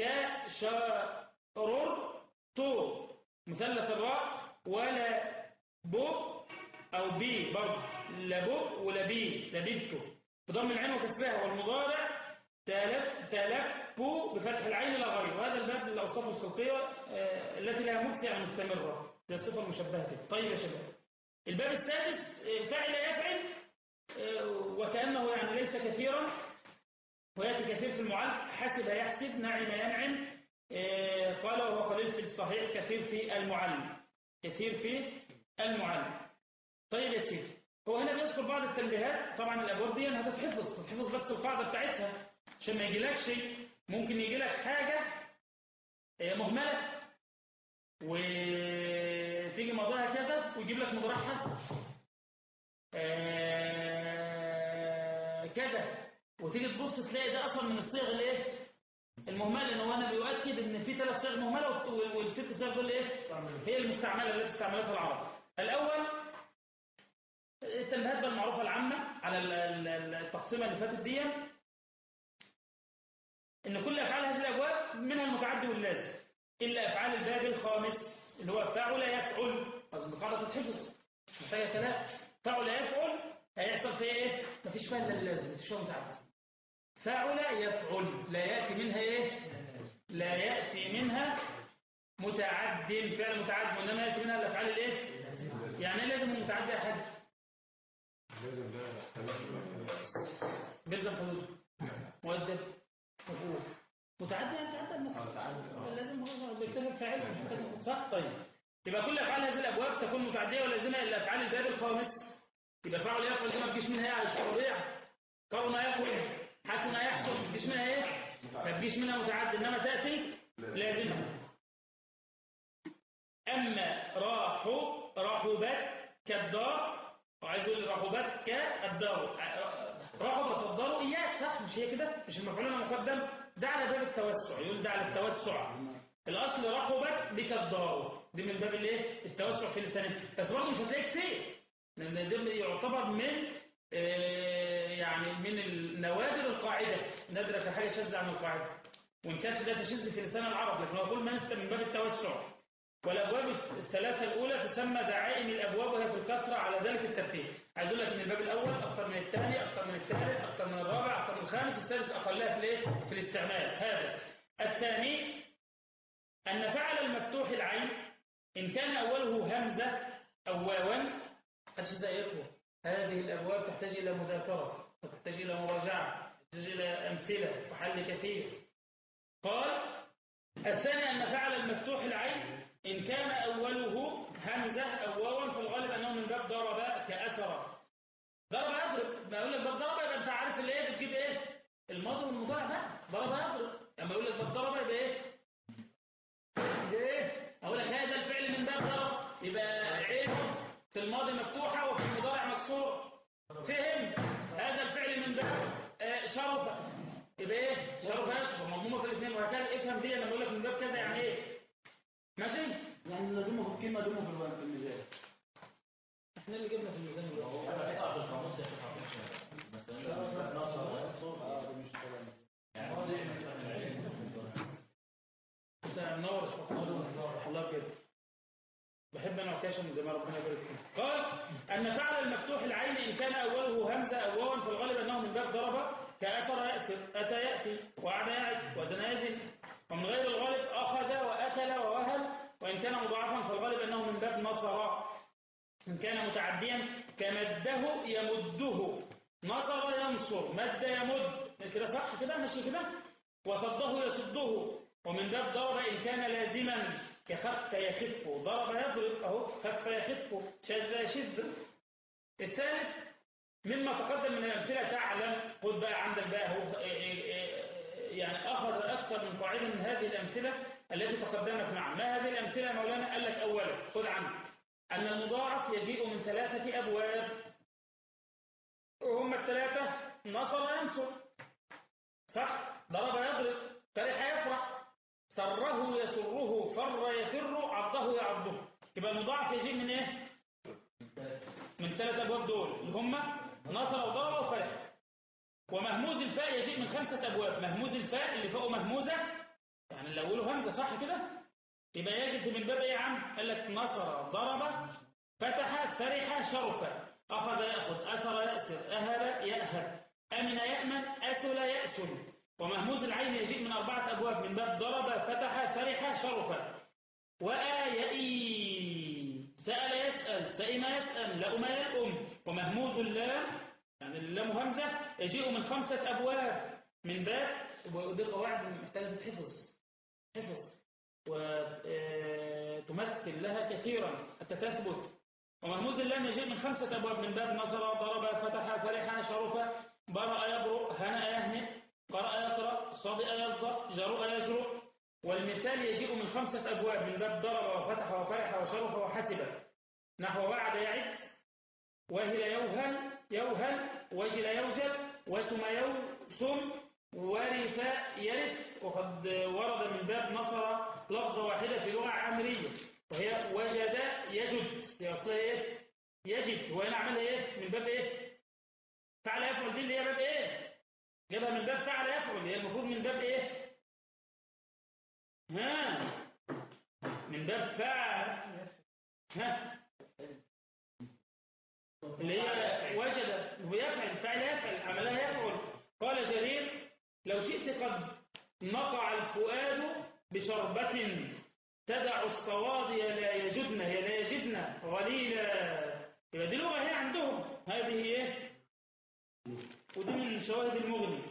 كشرر تو مثلث الراء ولا بوب أو بي برضه لا بوب ولا بي لبيبته بضم العين وكسرها والمضارع تلف تلبو بفتح العين لا غير وهذا الباب للأوصاف الخلقية آه، التي لها مكس يعني مستمرة زي الصفة المشبهة كده. طيب يا شباب الباب السادس آه، فعل يفعل آه، وكأنه يعني ليس كثيرا ويأتي كثير في المعلم حسب يحسب نعم ينعم آه، قال وهو قليل في الصحيح كثير في المعلم كثير في المعلم طيب يا سيدي هو هنا بيذكر بعض التنبيهات طبعا الابواب دي هتتحفظ تتحفظ بس القاعده بتاعتها عشان ما يجيلكش ممكن يجي لك حاجه آه، مهمله وتيجي موضوعها كذا ويجيب لك مضارعها آه، كذا وتيجي تبص تلاقي ده اصلا من الصيغ الايه المهمله ان هو انا بيؤكد ان في ثلاث صيغ مهمله والت- والست صيغ دول ايه هي المستعمله التي استعملتها العرب الاول التنبيهات بقى المعروفه العامه على ال- ال- التقسيمه اللي فاتت دي ان كل افعال هذه الابواب منها المتعدي واللازم الا افعال الباب الخامس اللي هو فعل يفعل قصد القاعده تتحفظ مش محتاجه كلام فعل يفعل هيحصل فيها ايه مفيش فيها الا اللازم مفيش فيها متعدي فعل يفعل لا ياتي منها ايه لا ياتي منها متعد فعل متعد وانما ياتي منها الافعال الايه يعني ايه لازم المتعدي يا حاج بيلزم حدود مؤدب مفعول متعدي يعني تعدى المفعول اه تعالى اه لازم هو بيكتب فاعل مش محتاج صح طيب يبقى كل افعال هذه الابواب تكون متعديه ولازمه الا افعال الباب الخامس يبقى فعل يفعل دي ما تجيش منها ايه على الشرعيه كون يقول حسن يحصل ما تجيش منها ايه ما تجيش منها متعدي انما تاتي لازمه اما راحوا رحبت كالدار وعايز يقول رحبت كالدار رحبت الدار اياك صح مش هي كده مش المفعول هنا مقدم ده على باب التوسع يقول ده على التوسع الاصل رحبت بك الدار دي من باب الايه التوسع في لسانه بس برضه مش هتلاقي كتير لان ده يعتبر من آه، يعني من النوادر القاعده نادره في حاجه شاذه عن القاعده وان كانت ده تشذ في لسان العرب لكن هو كل ما انت من باب التوسع والابواب الثلاثه الاولى تسمى دعائم الابواب وهي في الكثره على ذلك الترتيب عايز اقول لك ان الباب الاول اكثر من الثاني اكثر من الثالث اكثر من الرابع اكثر من الخامس السادس اقلها في الايه في الاستعمال هذا الثاني أن فعل المفتوح العين إن كان أوله همزة أو واوا محدش ازاي يقوى هذه الأبواب تحتاج إلى مذاكرة وتحتاج إلى مراجعة تحتاج إلى أمثلة وحل كثير قال الثاني أن فعل المفتوح العين إن كان أوله همزة أو واوا فالغالب أنه من باب ضرب كأثر ضرب يضرب ما يقول لك باب ضرب يبقى أنت عارف اللي إيه بتجيب إيه الماضي والمضارع بقى ضرب يضرب لما يقول لك باب ضرب يبقى إيه ايه اقول لك هذا الفعل من باب ضرب يبقى عين في الماضي مفتوحه وفي المضارع مكسوره فهم هذا الفعل من باب آه، شرف يبقى ايه شرف يشرف مضمومه في الاثنين وهكذا افهم دي لما اقول لك من باب كذا يعني ايه ماشي يعني لازمه في الكلمه لازمه في الوقت في الميزان احنا اللي جبنا في الميزان دلوقتي هيقع في القاموس يا شيخ عبد الرحمن. بس أنا نصر وينصر اه ده مش كلام يعني هو ده مفتاح العلم. انت منور 17 الله بجد بحب انا وكاشة من زمان ربنا يبارك فيك قال ان فعل المفتوح العين ان كان اوله همزه او واوا فالغالب انه من باب ضرب كاثر ياسر اتى ياتي وعد يعد وزن يزن ومن غير الغالب اخذ واكل ووهل وان كان مضاعفا فالغالب انه من باب نصر ان كان متعديا كمده يمده نصر ينصر مد يمد كده صح كده ماشي كده وصده يصده ومن باب ضرب إن كان لازما كخف يخف ضرب يضرب أهو خف يخف شذ يشذ الثالث مما تقدم من الأمثلة تعلم خد بقى عندك بقى هو يعني أخذ أكثر من قاعدة من هذه الأمثلة التي تقدمت معا ما هذه الأمثلة يا مولانا قال لك أولا خد عنك أن المضاعف يجيء من ثلاثة أبواب وهم الثلاثة نصر ينصر صح ضرب يضرب فرح يفرح سره يسره فر يفر عضه يعضه يبقى المضاعف يجيء من ايه من ثلاث ابواب دول اللي هم نصر وضرب وفرح ومهموز الفاء يجيء من خمسة ابواب مهموز الفاء اللي فوقه مهموزة يعني اللي اوله همزة صح كده يبقى يجد من باب ايه يا عم قال لك نصر ضرب فتح فرح شرف اخذ ياخذ اثر ياسر اهب ياهب امن يامن اسل ياسل ومهموز العين يجيء من أربعة أبواب من باب ضرب فتح فرح شرف وآيئي سأل يسأل سئم يسأل لأم يلأم ومهموز اللام يعني اللام همزة يجيء من خمسة أبواب من باب ودي قواعد محتاجة تحفظ حفظ وتمثل لها كثيرا حتى تثبت ومهموز اللام يجيء من خمسة أبواب من باب نصر ضرب فتح فرح شرف برأ يبرؤ هنأ يهنئ قرأ يقرأ صدئ يصدق جرؤ يجرؤ والمثال يجيء من خمسة أبواب من باب ضرب وفتح وفرح وشرف وحسب نحو وعد يعد وهل يوهل يوهل وجل يوجل وسم يوسم ورث يرث وقد ورد من باب نصر لفظة واحدة في لغة عامرية وهي وجد يجد هي أصلها إيه؟ يجد وهنا عملها إيه؟ من باب إيه؟ فعل يفعل دي اللي هي باب إيه؟ جابها من باب فعل يفعل هي المفروض من باب ايه ها من باب فعل ها اللي هي وجد ويفعل فعل يفعل عملها يفعل قال جرير لو شئت قد نقع الفؤاد بشربة تدع الصوادي لا يجدن هي لا يجدن غليلا يبقى دي لغة هي عندهم هذه ايه ودي من شواهد المغني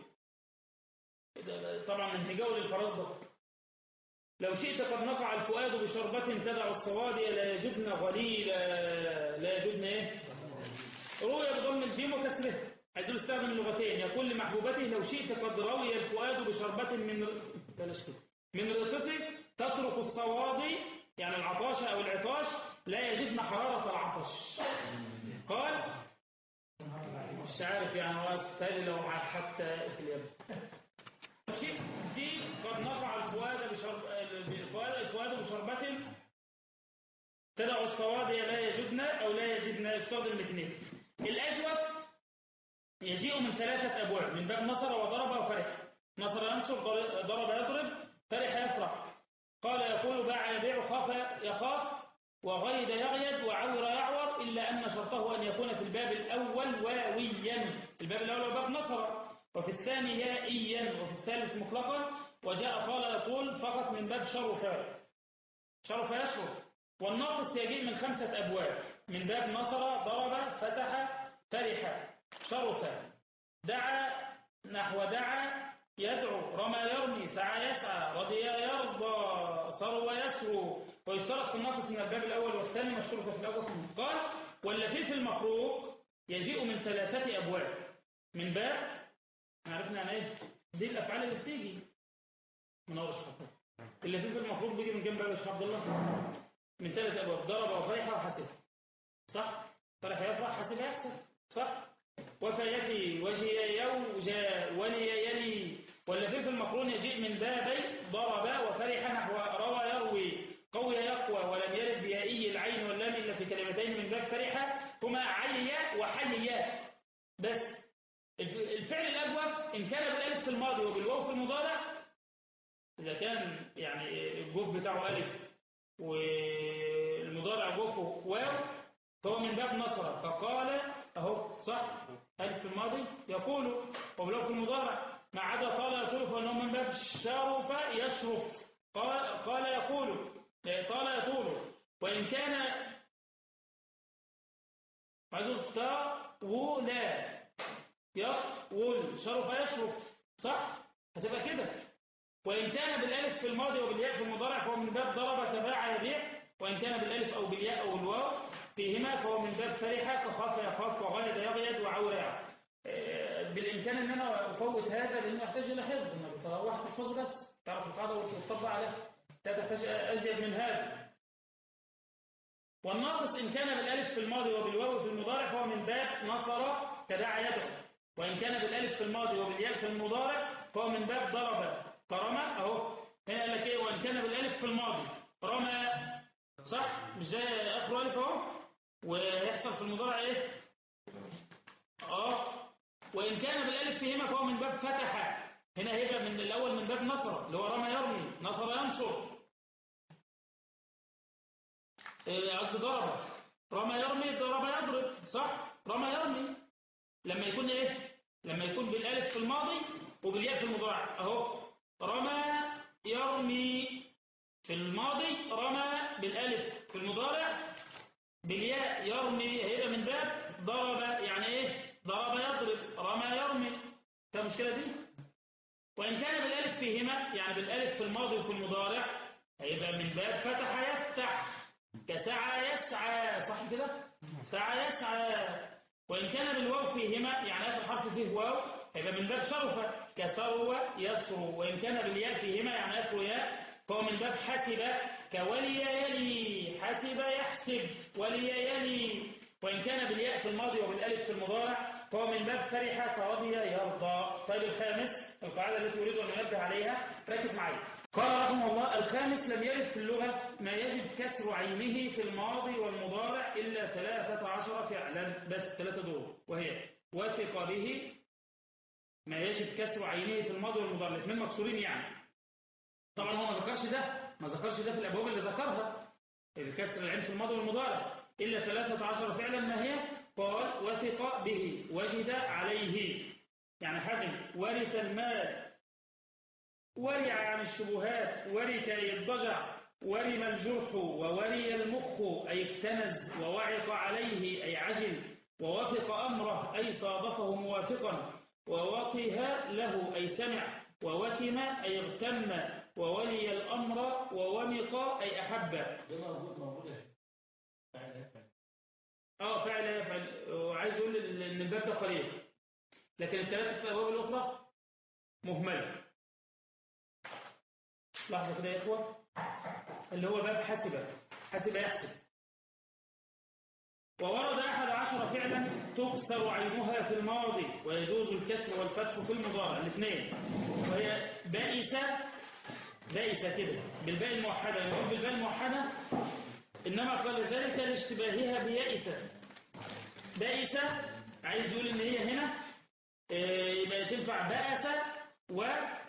ده- طبعا من هجاول الفرزدق لو شئت قد نقع الفؤاد بشربة تدع الصوادي لا يجبن غليلا لا يجبن ايه روي بضم الجيم وكسره عايزين نستخدم اللغتين يقول لمحبوبته لو شئت قد روي الفؤاد بشربة من بلاش كده من رطته تترك الصوادي يعني العطاش او العطاش لا يجدن حرارة العطش قال مش عارف يعني هو استاذ لو مع حتى في اليد شيء دي قد نقع الفؤاد بشرب الفؤاد الفؤاد بشربة تدع الصوادي لا يجدن او لا يجدن يستخدم الاثنين الاجوف يجيء من ثلاثة أبواب من باب نصر وضرب وفرح نصر ينصر ضرب يضرب فرح يفرح قال يقول باع يبيع خاف يخاف وغيد يغيد وعور يعور إلا أن شرطه أن يكون في الباب الأول واويا الباب الأول هو باب نصر وفي الثاني يائيا وفي الثالث مطلقا وجاء قال يقول فقط من باب شرفا شرف يشرف والناقص يجيء من خمسة أبواب من باب نصر ضرب فتح فرح شرف دعا نحو دعا يدعو رمى يرمي سعى يسعى رضي يرضى صرو يسرو ويشترط في الناقص من الباب الأول والثاني مشترك في الأول قال واللفيف المخروق يجيء من ثلاثة أبواب من باب عرفنا عن ايه دي الأفعال اللي بتيجي من أول شخص اللفيف المخروق بيجي من جنب باب الشيخ عبد الله من ثلاث أبواب ضرب وفرح وحسب صح فرح يفرح حسب يحسب صح وفيفي وجي يوجى ولي يلي واللفيف المقرون يجيء من بابي ضرب وفرح نحو روى يروي قوي يقوى ولم يرد بيائي العين واللام إلا في كلمتين من باب فرح هما عليا وحليا بس الف- الفعل الأجوب إن كان بالألف في الماضي وبالواو في المضارع إذا كان يعني الجوف بتاعه ألف والمضارع جوفه واو فهو من باب نصر فقال أهو صح ألف في الماضي يقول وبالواو في المضارع ما عدا قال يقول فإنه من باب شرف يشرف قال, قال يقول قال يقول وإن كان عايز تاولا يقول شرف يشرف صح هتبقى كده وإن كان بالألف في الماضي وبالياء في المضارع فهو من باب ضرب تباع يبيع وإن كان بالألف أو بالياء أو الواو فيهما فهو من باب فرح كخاف يخاف وغلد يغيد وعور يعور آه، بالإمكان أن أنا أفوت هذا لأنه يحتاج إلى حفظ إنك تروح تحفظه بس تعرف القاعدة وتطبق عليها لا تحتاج أزيد من هذا والناقص إن كان بالألف في الماضي وبالواو في المضارع فهو من باب نصر كدعا يدعو وإن كان بالألف في الماضي وبالياء في المضارع فهو من باب ضرب كرمى أهو هنا قال لك إيه وإن كان بالألف في الماضي رمى صح مش زي آخر ألف أهو ويحصل في المضارع إيه اه وإن كان بالألف فيهما فهو من باب فتح هنا هيبقى من الأول من باب نصر اللي هو رمى يرمي نصر ينصر إيه، قصدي ضرب رمى يرمي ضرب يضرب صح رمى يرمي لما يكون ايه لما يكون بالالف في الماضي وبالياء في المضارع اهو رمى يرمي في الماضي رمى بالالف في المضارع بالياء يرمي هيبقى من باب ضرب يعني ايه ضرب يضرب رمى يرمي فاهم المشكله دي وان كان بالالف فيهما يعني بالالف في الماضي وفي المضارع هيبقى من باب فتح يفتح كسعى يسعى صح كده سعى يسعى وإن كان بالواو فيهما يعني آخر حرف فيه واو هيبقى من باب شرف كسرو يسرو وإن كان بالياء فيهما يعني آخر ياء فهو من باب حسب كولي يلي حسب يحسب ولي يلي وإن كان بالياء في الماضي وبالألف في المضارع فهو من باب فرح كرضي يرضى طيب الخامس القاعدة التي أريد أن أنبه عليها ركز معي قال رحمه الله الخامس لم يرد في اللغة ما يجب كسر عينه في الماضي والمضارع إلا ثلاثة عشر فعلا بس ثلاثة دور وهي وثق به ما يجب كسر عينه في الماضي والمضارع الاثنين مكسورين يعني طبعا هو ما ذكرش ده ما ذكرش ده في الأبواب اللي ذكرها الكسر العين في الماضي والمضارع إلا ثلاثة عشر فعلا ما هي قال وثق به وجد عليه يعني حزن ورث المال ورع عن الشبهات ورث يضجع ورم الجرح ووري المخ أي اكتنز ووعق عليه أي عجل ووافق أمره أي صادفه موافقا ووقه له أي سمع ووكم أي اغتم وولي الأمر وومق أي أحب ده موجود موجود اهي. فعل يفعل. اه فعل يفعل وعايز يقول ان الباب ده قليل لكن الثلاثة الابواب الاخرى مهملة لحظة كده يا اخوة اللي هو باب حسب حسب يحسب وورد أحد عشر فعلا تكسر عينها في الماضي ويجوز الكسر والفتح في المضارع الاثنين وهي بائسة بائسة كده بالباء الموحدة يقول بالباء الموحدة إنما قال ذلك لاشتباهها بيائسة بائسة عايز يقول إن هي هنا آه، يبقى تنفع بائسة و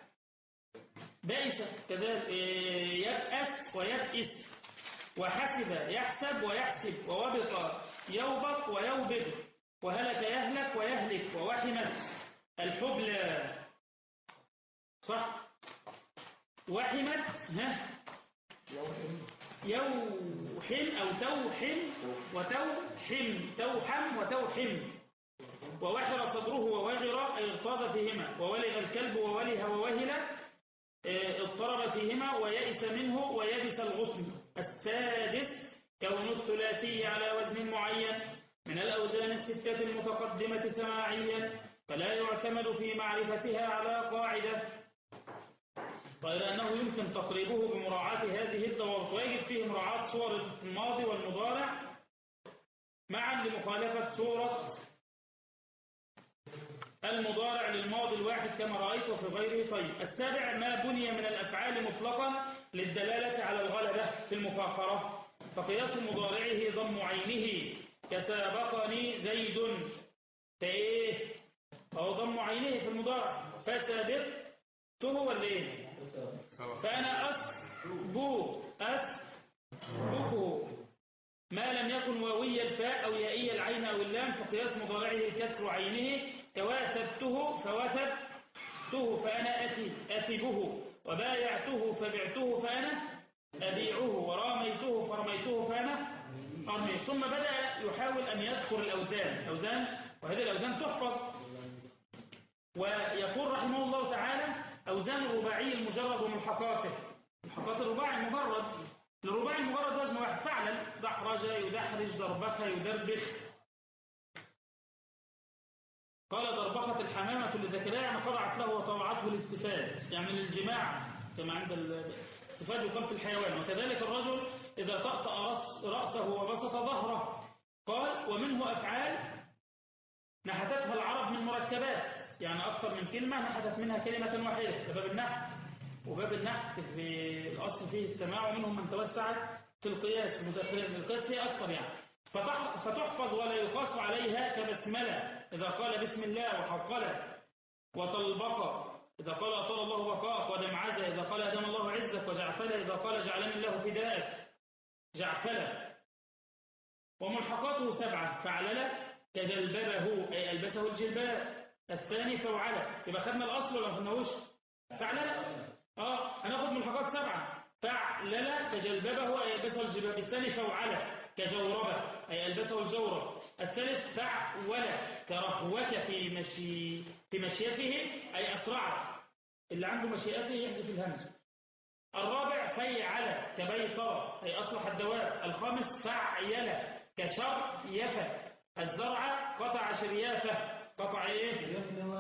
بائسة كذلك آه، يبأس ويبئس وحسب يحسب ويحسب ووبق يوبق ويوبق وهلك يهلك ويهلك ووحمت الحبلى صح وحمت ها يوحم أو توحم وتوحم توحم وتوحم ووحر صدره ووغر أي اغتاظ فيهما وولغ الكلب ووله ووهل آه، اضطرب فيهما ويئس منه ويبس الغصن السادس كون الثلاثي على وزن معين من الأوزان الستة المتقدمة سماعيا فلا يعتمد في معرفتها على قاعدة غير أنه يمكن تقريبه بمراعاة هذه الضوابط ويجب فيه مراعاة صور الماضي والمضارع معا لمخالفة صورة المضارع للماضي الواحد كما رأيت وفي غيره طيب السابع ما بني من الأفعال مطلقا للدلالة على الغلبة في المفاقرة فقياس مضارعه ضم عينه كسابقني زيد فإيه أو ضم عينه في المضارع فسابقته ولا إيه فأنا أسبو أسبقه ما لم يكن واوي الفاء أو يائي العين أو اللام فقياس مضارعه كسر عينه كواثبته فوثبته فأنا أتي أثبه وبايعته فبعته فأنا أبيعه وراميته فرميته فأنا أرميه ثم بدأ يحاول أن يذكر الأوزان أوزان وهذه الأوزان تحفظ ويقول رحمه الله تعالى أوزان الرباعي المجرد وملحقاته ملحقات الرباعي المجرد الرباعي المجرد وزن واحد فعلا دحرج يدحرج ضربخ يدربخ قال ضربخت الحمامة لذكرها يعني قرعت له وطوعته الاستفاد يعني للجماع كما عند الاستفاد يقام في الحيوان وكذلك الرجل إذا طأطأ رأس- رأسه وبسط ظهره قال ومنه أفعال نحتتها العرب من مركبات يعني أكثر من كلمة نحتت منها كلمة واحدة كباب النحت وباب النحت في الأصل فيه السماع ومنهم من توسع في القياس في القياس فيه أكثر يعني فتح- فتحفظ ولا يقاس عليها كبسملة إذا قال بسم الله وحقلة وطلبق إذا قال أطال الله بقاءك ودمعزة إذا قال أدام الله عزك وجعفلة إذا قال جعلني الله فداءك جعفلة وملحقاته سبعة فعللة كجلببه أي ألبسه الجلباب الثاني فوعلة يبقى خدنا الأصل ولا ما خدناهوش فعللة اه هناخد ملحقات سبعة فعللة كجلببه أي ألبسه الجلباب الثاني فوعلة كجوربة أي ألبسه الجورب الثالث فعولة كرهوة في مشي في مشيته أي أسرعه اللي عنده مشيئته يحذف الهمزة الرابع فيعل كبيطرة أي أصلح الدواب الخامس فعيل كشريفة الزرع قطع شريافة قطع إيه؟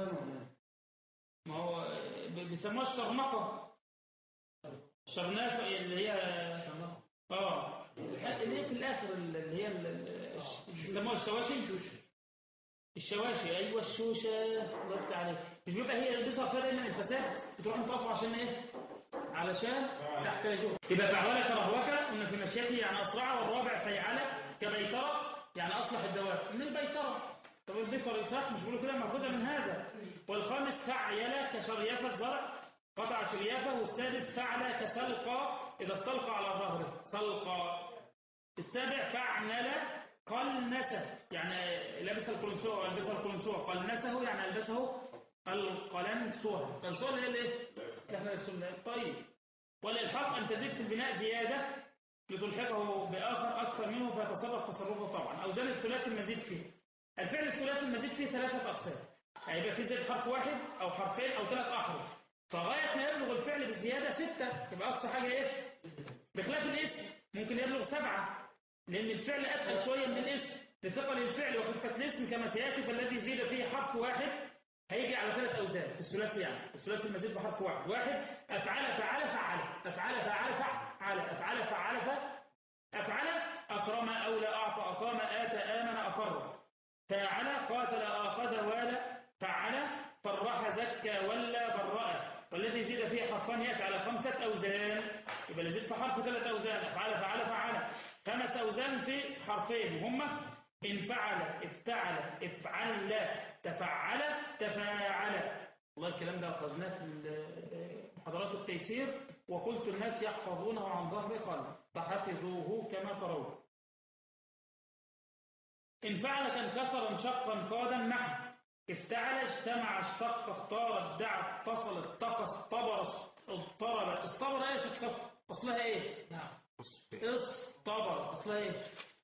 ما هو ب- بيسموها الشرنقة شرنافة اللي هي اه اللي هي في الآخر اللي هي ال- ال- الش- بيسموها الشواشي الشواشي أيوة الشوشة ضغط عليه مش بيبقى هي بيظهر فيها دايما الفساد بتروح مقاطعه عشان ايه؟ علشان تحتاجه يبقى فعولة كرهوكة إن في مشيته يعني أسرع والرابع فيعلى كبيترة يعني أصلح الدواب من البيترة طب البيتر صح مش بيقولوا كده مأخوذة من هذا والخامس فعيلة كشريافة الزرع قطع شريافة والسادس فعل كسلقى إذا استلقى على ظهره سلقى السابع فعنل قلنسه يعني لبس القلنسوة والبس القلنسوة قلنسه يعني ألبسه القلنسوة القلنسوة اللي هي الايه؟ اللي احنا لبسنا طيب والإلحاق أن تزيد في البناء زيادة لتلحقه بآخر أكثر منه فيتصرف تصرفه طبعا أوزان الثلاثي المزيد فيه الفعل الثلاثي المزيد فيه ثلاثة أقسام هيبقى فيه زائد حرف واحد أو حرفين أو ثلاث أحرف فغاية ما يبلغ الفعل بالزيادة ستة يبقى أقصى حاجة إيه؟ بخلاف الاسم ممكن يبلغ سبعة لأن الفعل أتقل شوية من الاسم لثقل الفعل وخفة الاسم كما سيأتي فالذي زيد فيه حرف واحد هيجي على ثلاث أوزان في الثلاثي يعني الثلاثي المزيد بحرف واحد واحد أفعل فعل فعل أفعل فعل فعل أفعل فعل فعل أفعل أكرم أولى أعطى أقام آتى آمن أقر فعل قاتل آخذ وال فعل فرح زكى ولا برأ والذي زيد فيه حرفان يأتي على خمسة أوزان يبقى اللي زيد في حرف ثلاث أوزان أفعل فعل فعل خمس أوزان في حرفين هما إن فعل افتعل افعل تفعل تفاعل والله الكلام ده أخذناه في محاضرات التيسير وقلت الناس يحفظونه عن ظهر قلب فحفظوه كما ترون إن فعل كان كسرا شقا قادا نحو افتعل اجتمع اشتق اختار ادعى اتصل اتقى اصطبر اضطرب اصطبر ايه يا شيخ صفر اصلها ايه نعم اصطبر اصلها ايه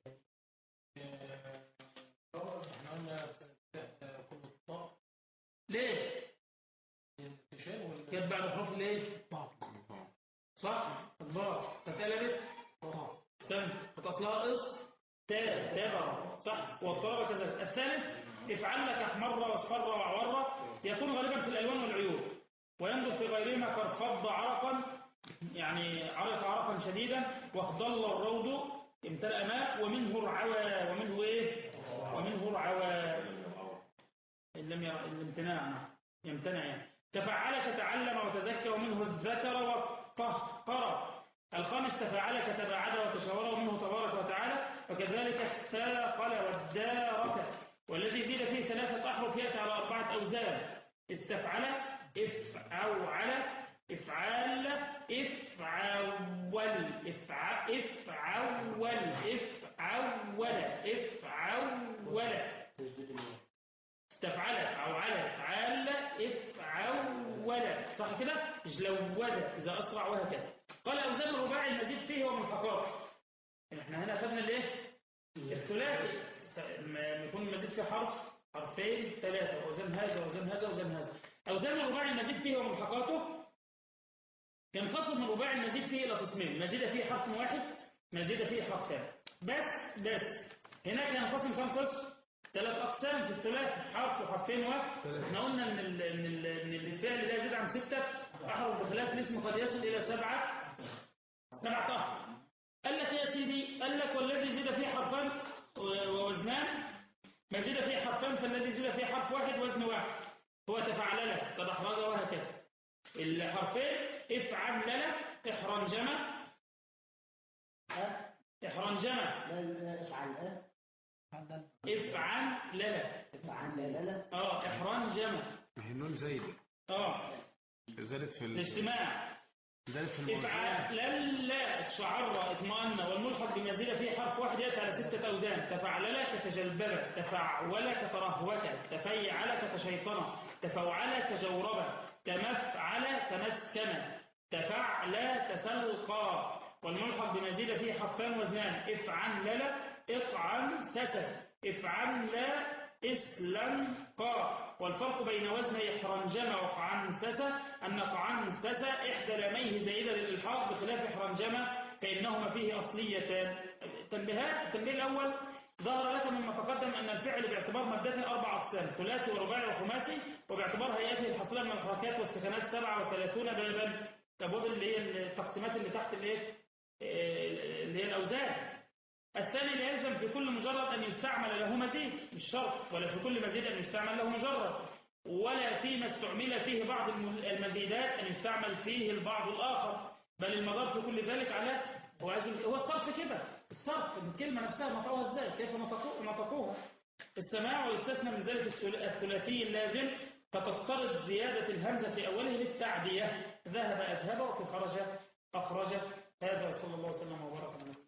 احنا قلنا آه، كل الطاء ليه الانتشار وال كانت بعد حروف الايه صح الضاء فتقلبت استنى كانت اصلها اس تا تابع صح واضطرب كذلك الثالث افعل لك احمر واصفر وعور يكون غالبا في الالوان والعيون وينظر في غيرهما كالفض عرقا يعني عرق عرقا شديدا واخضل الروض امتلأ ماء ومنه العوى ومنه ايه ومنه العوى إن لم يرى الامتناع يمتنع يعني تفعل تتعلم وتزكى ومنه الذكر والطهر الخامس تفاعل تباعد وتشاور ومنه تبارك وتعالى وكذلك الثاقل والدارك والذي زيد فيه ثلاثة أحرف يأتي على أربعة أوزان استفعل افعول افعال افعول افع افعول افعول افعول استفعل افعول افعال افعول صح كده جلود إذا أسرع وهكذا قال أوزان الرباعي المزيد فيه وملحقاته احنا هنا خدنا الايه الثلاثي ما يكون المزيد فيه حرف حرفين ثلاثة وزن هذا وزن هذا وزن هذا أوزان الرباعي المزيد فيه وملحقاته ينقسم الرباعي المزيد فيه إلى قسمين مزيد فيه حرف واحد مزيد فيه حرفان بس بس هناك ينقسم كم قسم ثلاث أقسام في الثلاث حرف وحرفين واحد احنا قلنا إن ال إن ال إن الفعل لا يزيد عن ستة أحرف بخلاف الاسم قد يصل إلى سبعة سبعة أحرف قال لك يا سيدي قال لك والذي زيد فيه حرفان ووزنان ما زيد فيه حرفان فالذي زيد فيه حرف واحد وزن واحد هو تفعلل قد أحرج وهكذا الحرفين افعلل احرنجمة احرنجمة لا لا افعل اه افعلل افعل لا لا اه احرنجمة ما هي النون زايدة اه زادت في ال... الاجتماع زادت في الموضوع افعلل اتشعر اطمأن والملحق بما زيد فيه حرف واحد يأتي على ستة أوزان تفعلل كتجلبب تفعول كترهوك تفيعل كتشيطن تفوعل كجورب تمفعل كمسكن تفعل تفلقى والملحق بما زيد فيه حرفان وزنان افعل اطعم سسد افعل اسلم قا والفرق بين وزن إحرنجمة وقعنسسة أن قعنسسة إحدى لاميه زائدة للإلحاق بخلاف إحرنجمة فإنهما فيه أصليتان تنبيهات التنبيه الأول ظهر لك مما تقدم أن الفعل باعتبار مادته أربع أقسام ثلاثي ورباعي وخماسي وباعتبار هيئته الحاصلة من الحركات والسكنات 37 بابا أبواب اللي هي التقسيمات اللي تحت اللي هي اللي هي الأوزان الثاني لا يلزم في كل مجرد أن يستعمل له مزيد مش شرط ولا في كل مزيد أن يستعمل له مجرد ولا فيما استعمل فيه بعض المزيدات أن يستعمل فيه البعض الآخر بل المدار في كل ذلك على هو هو الصرف كده الصرف الكلمة نفسها نطقوها ازاي كيف نطقوها السماع ويستثنى من ذلك الثلاثي اللازم فتضطرد زيادة الهمزة في أوله للتعدية ذهب أذهب وفي خرج أخرج هذا صلى الله وسلم وبارك على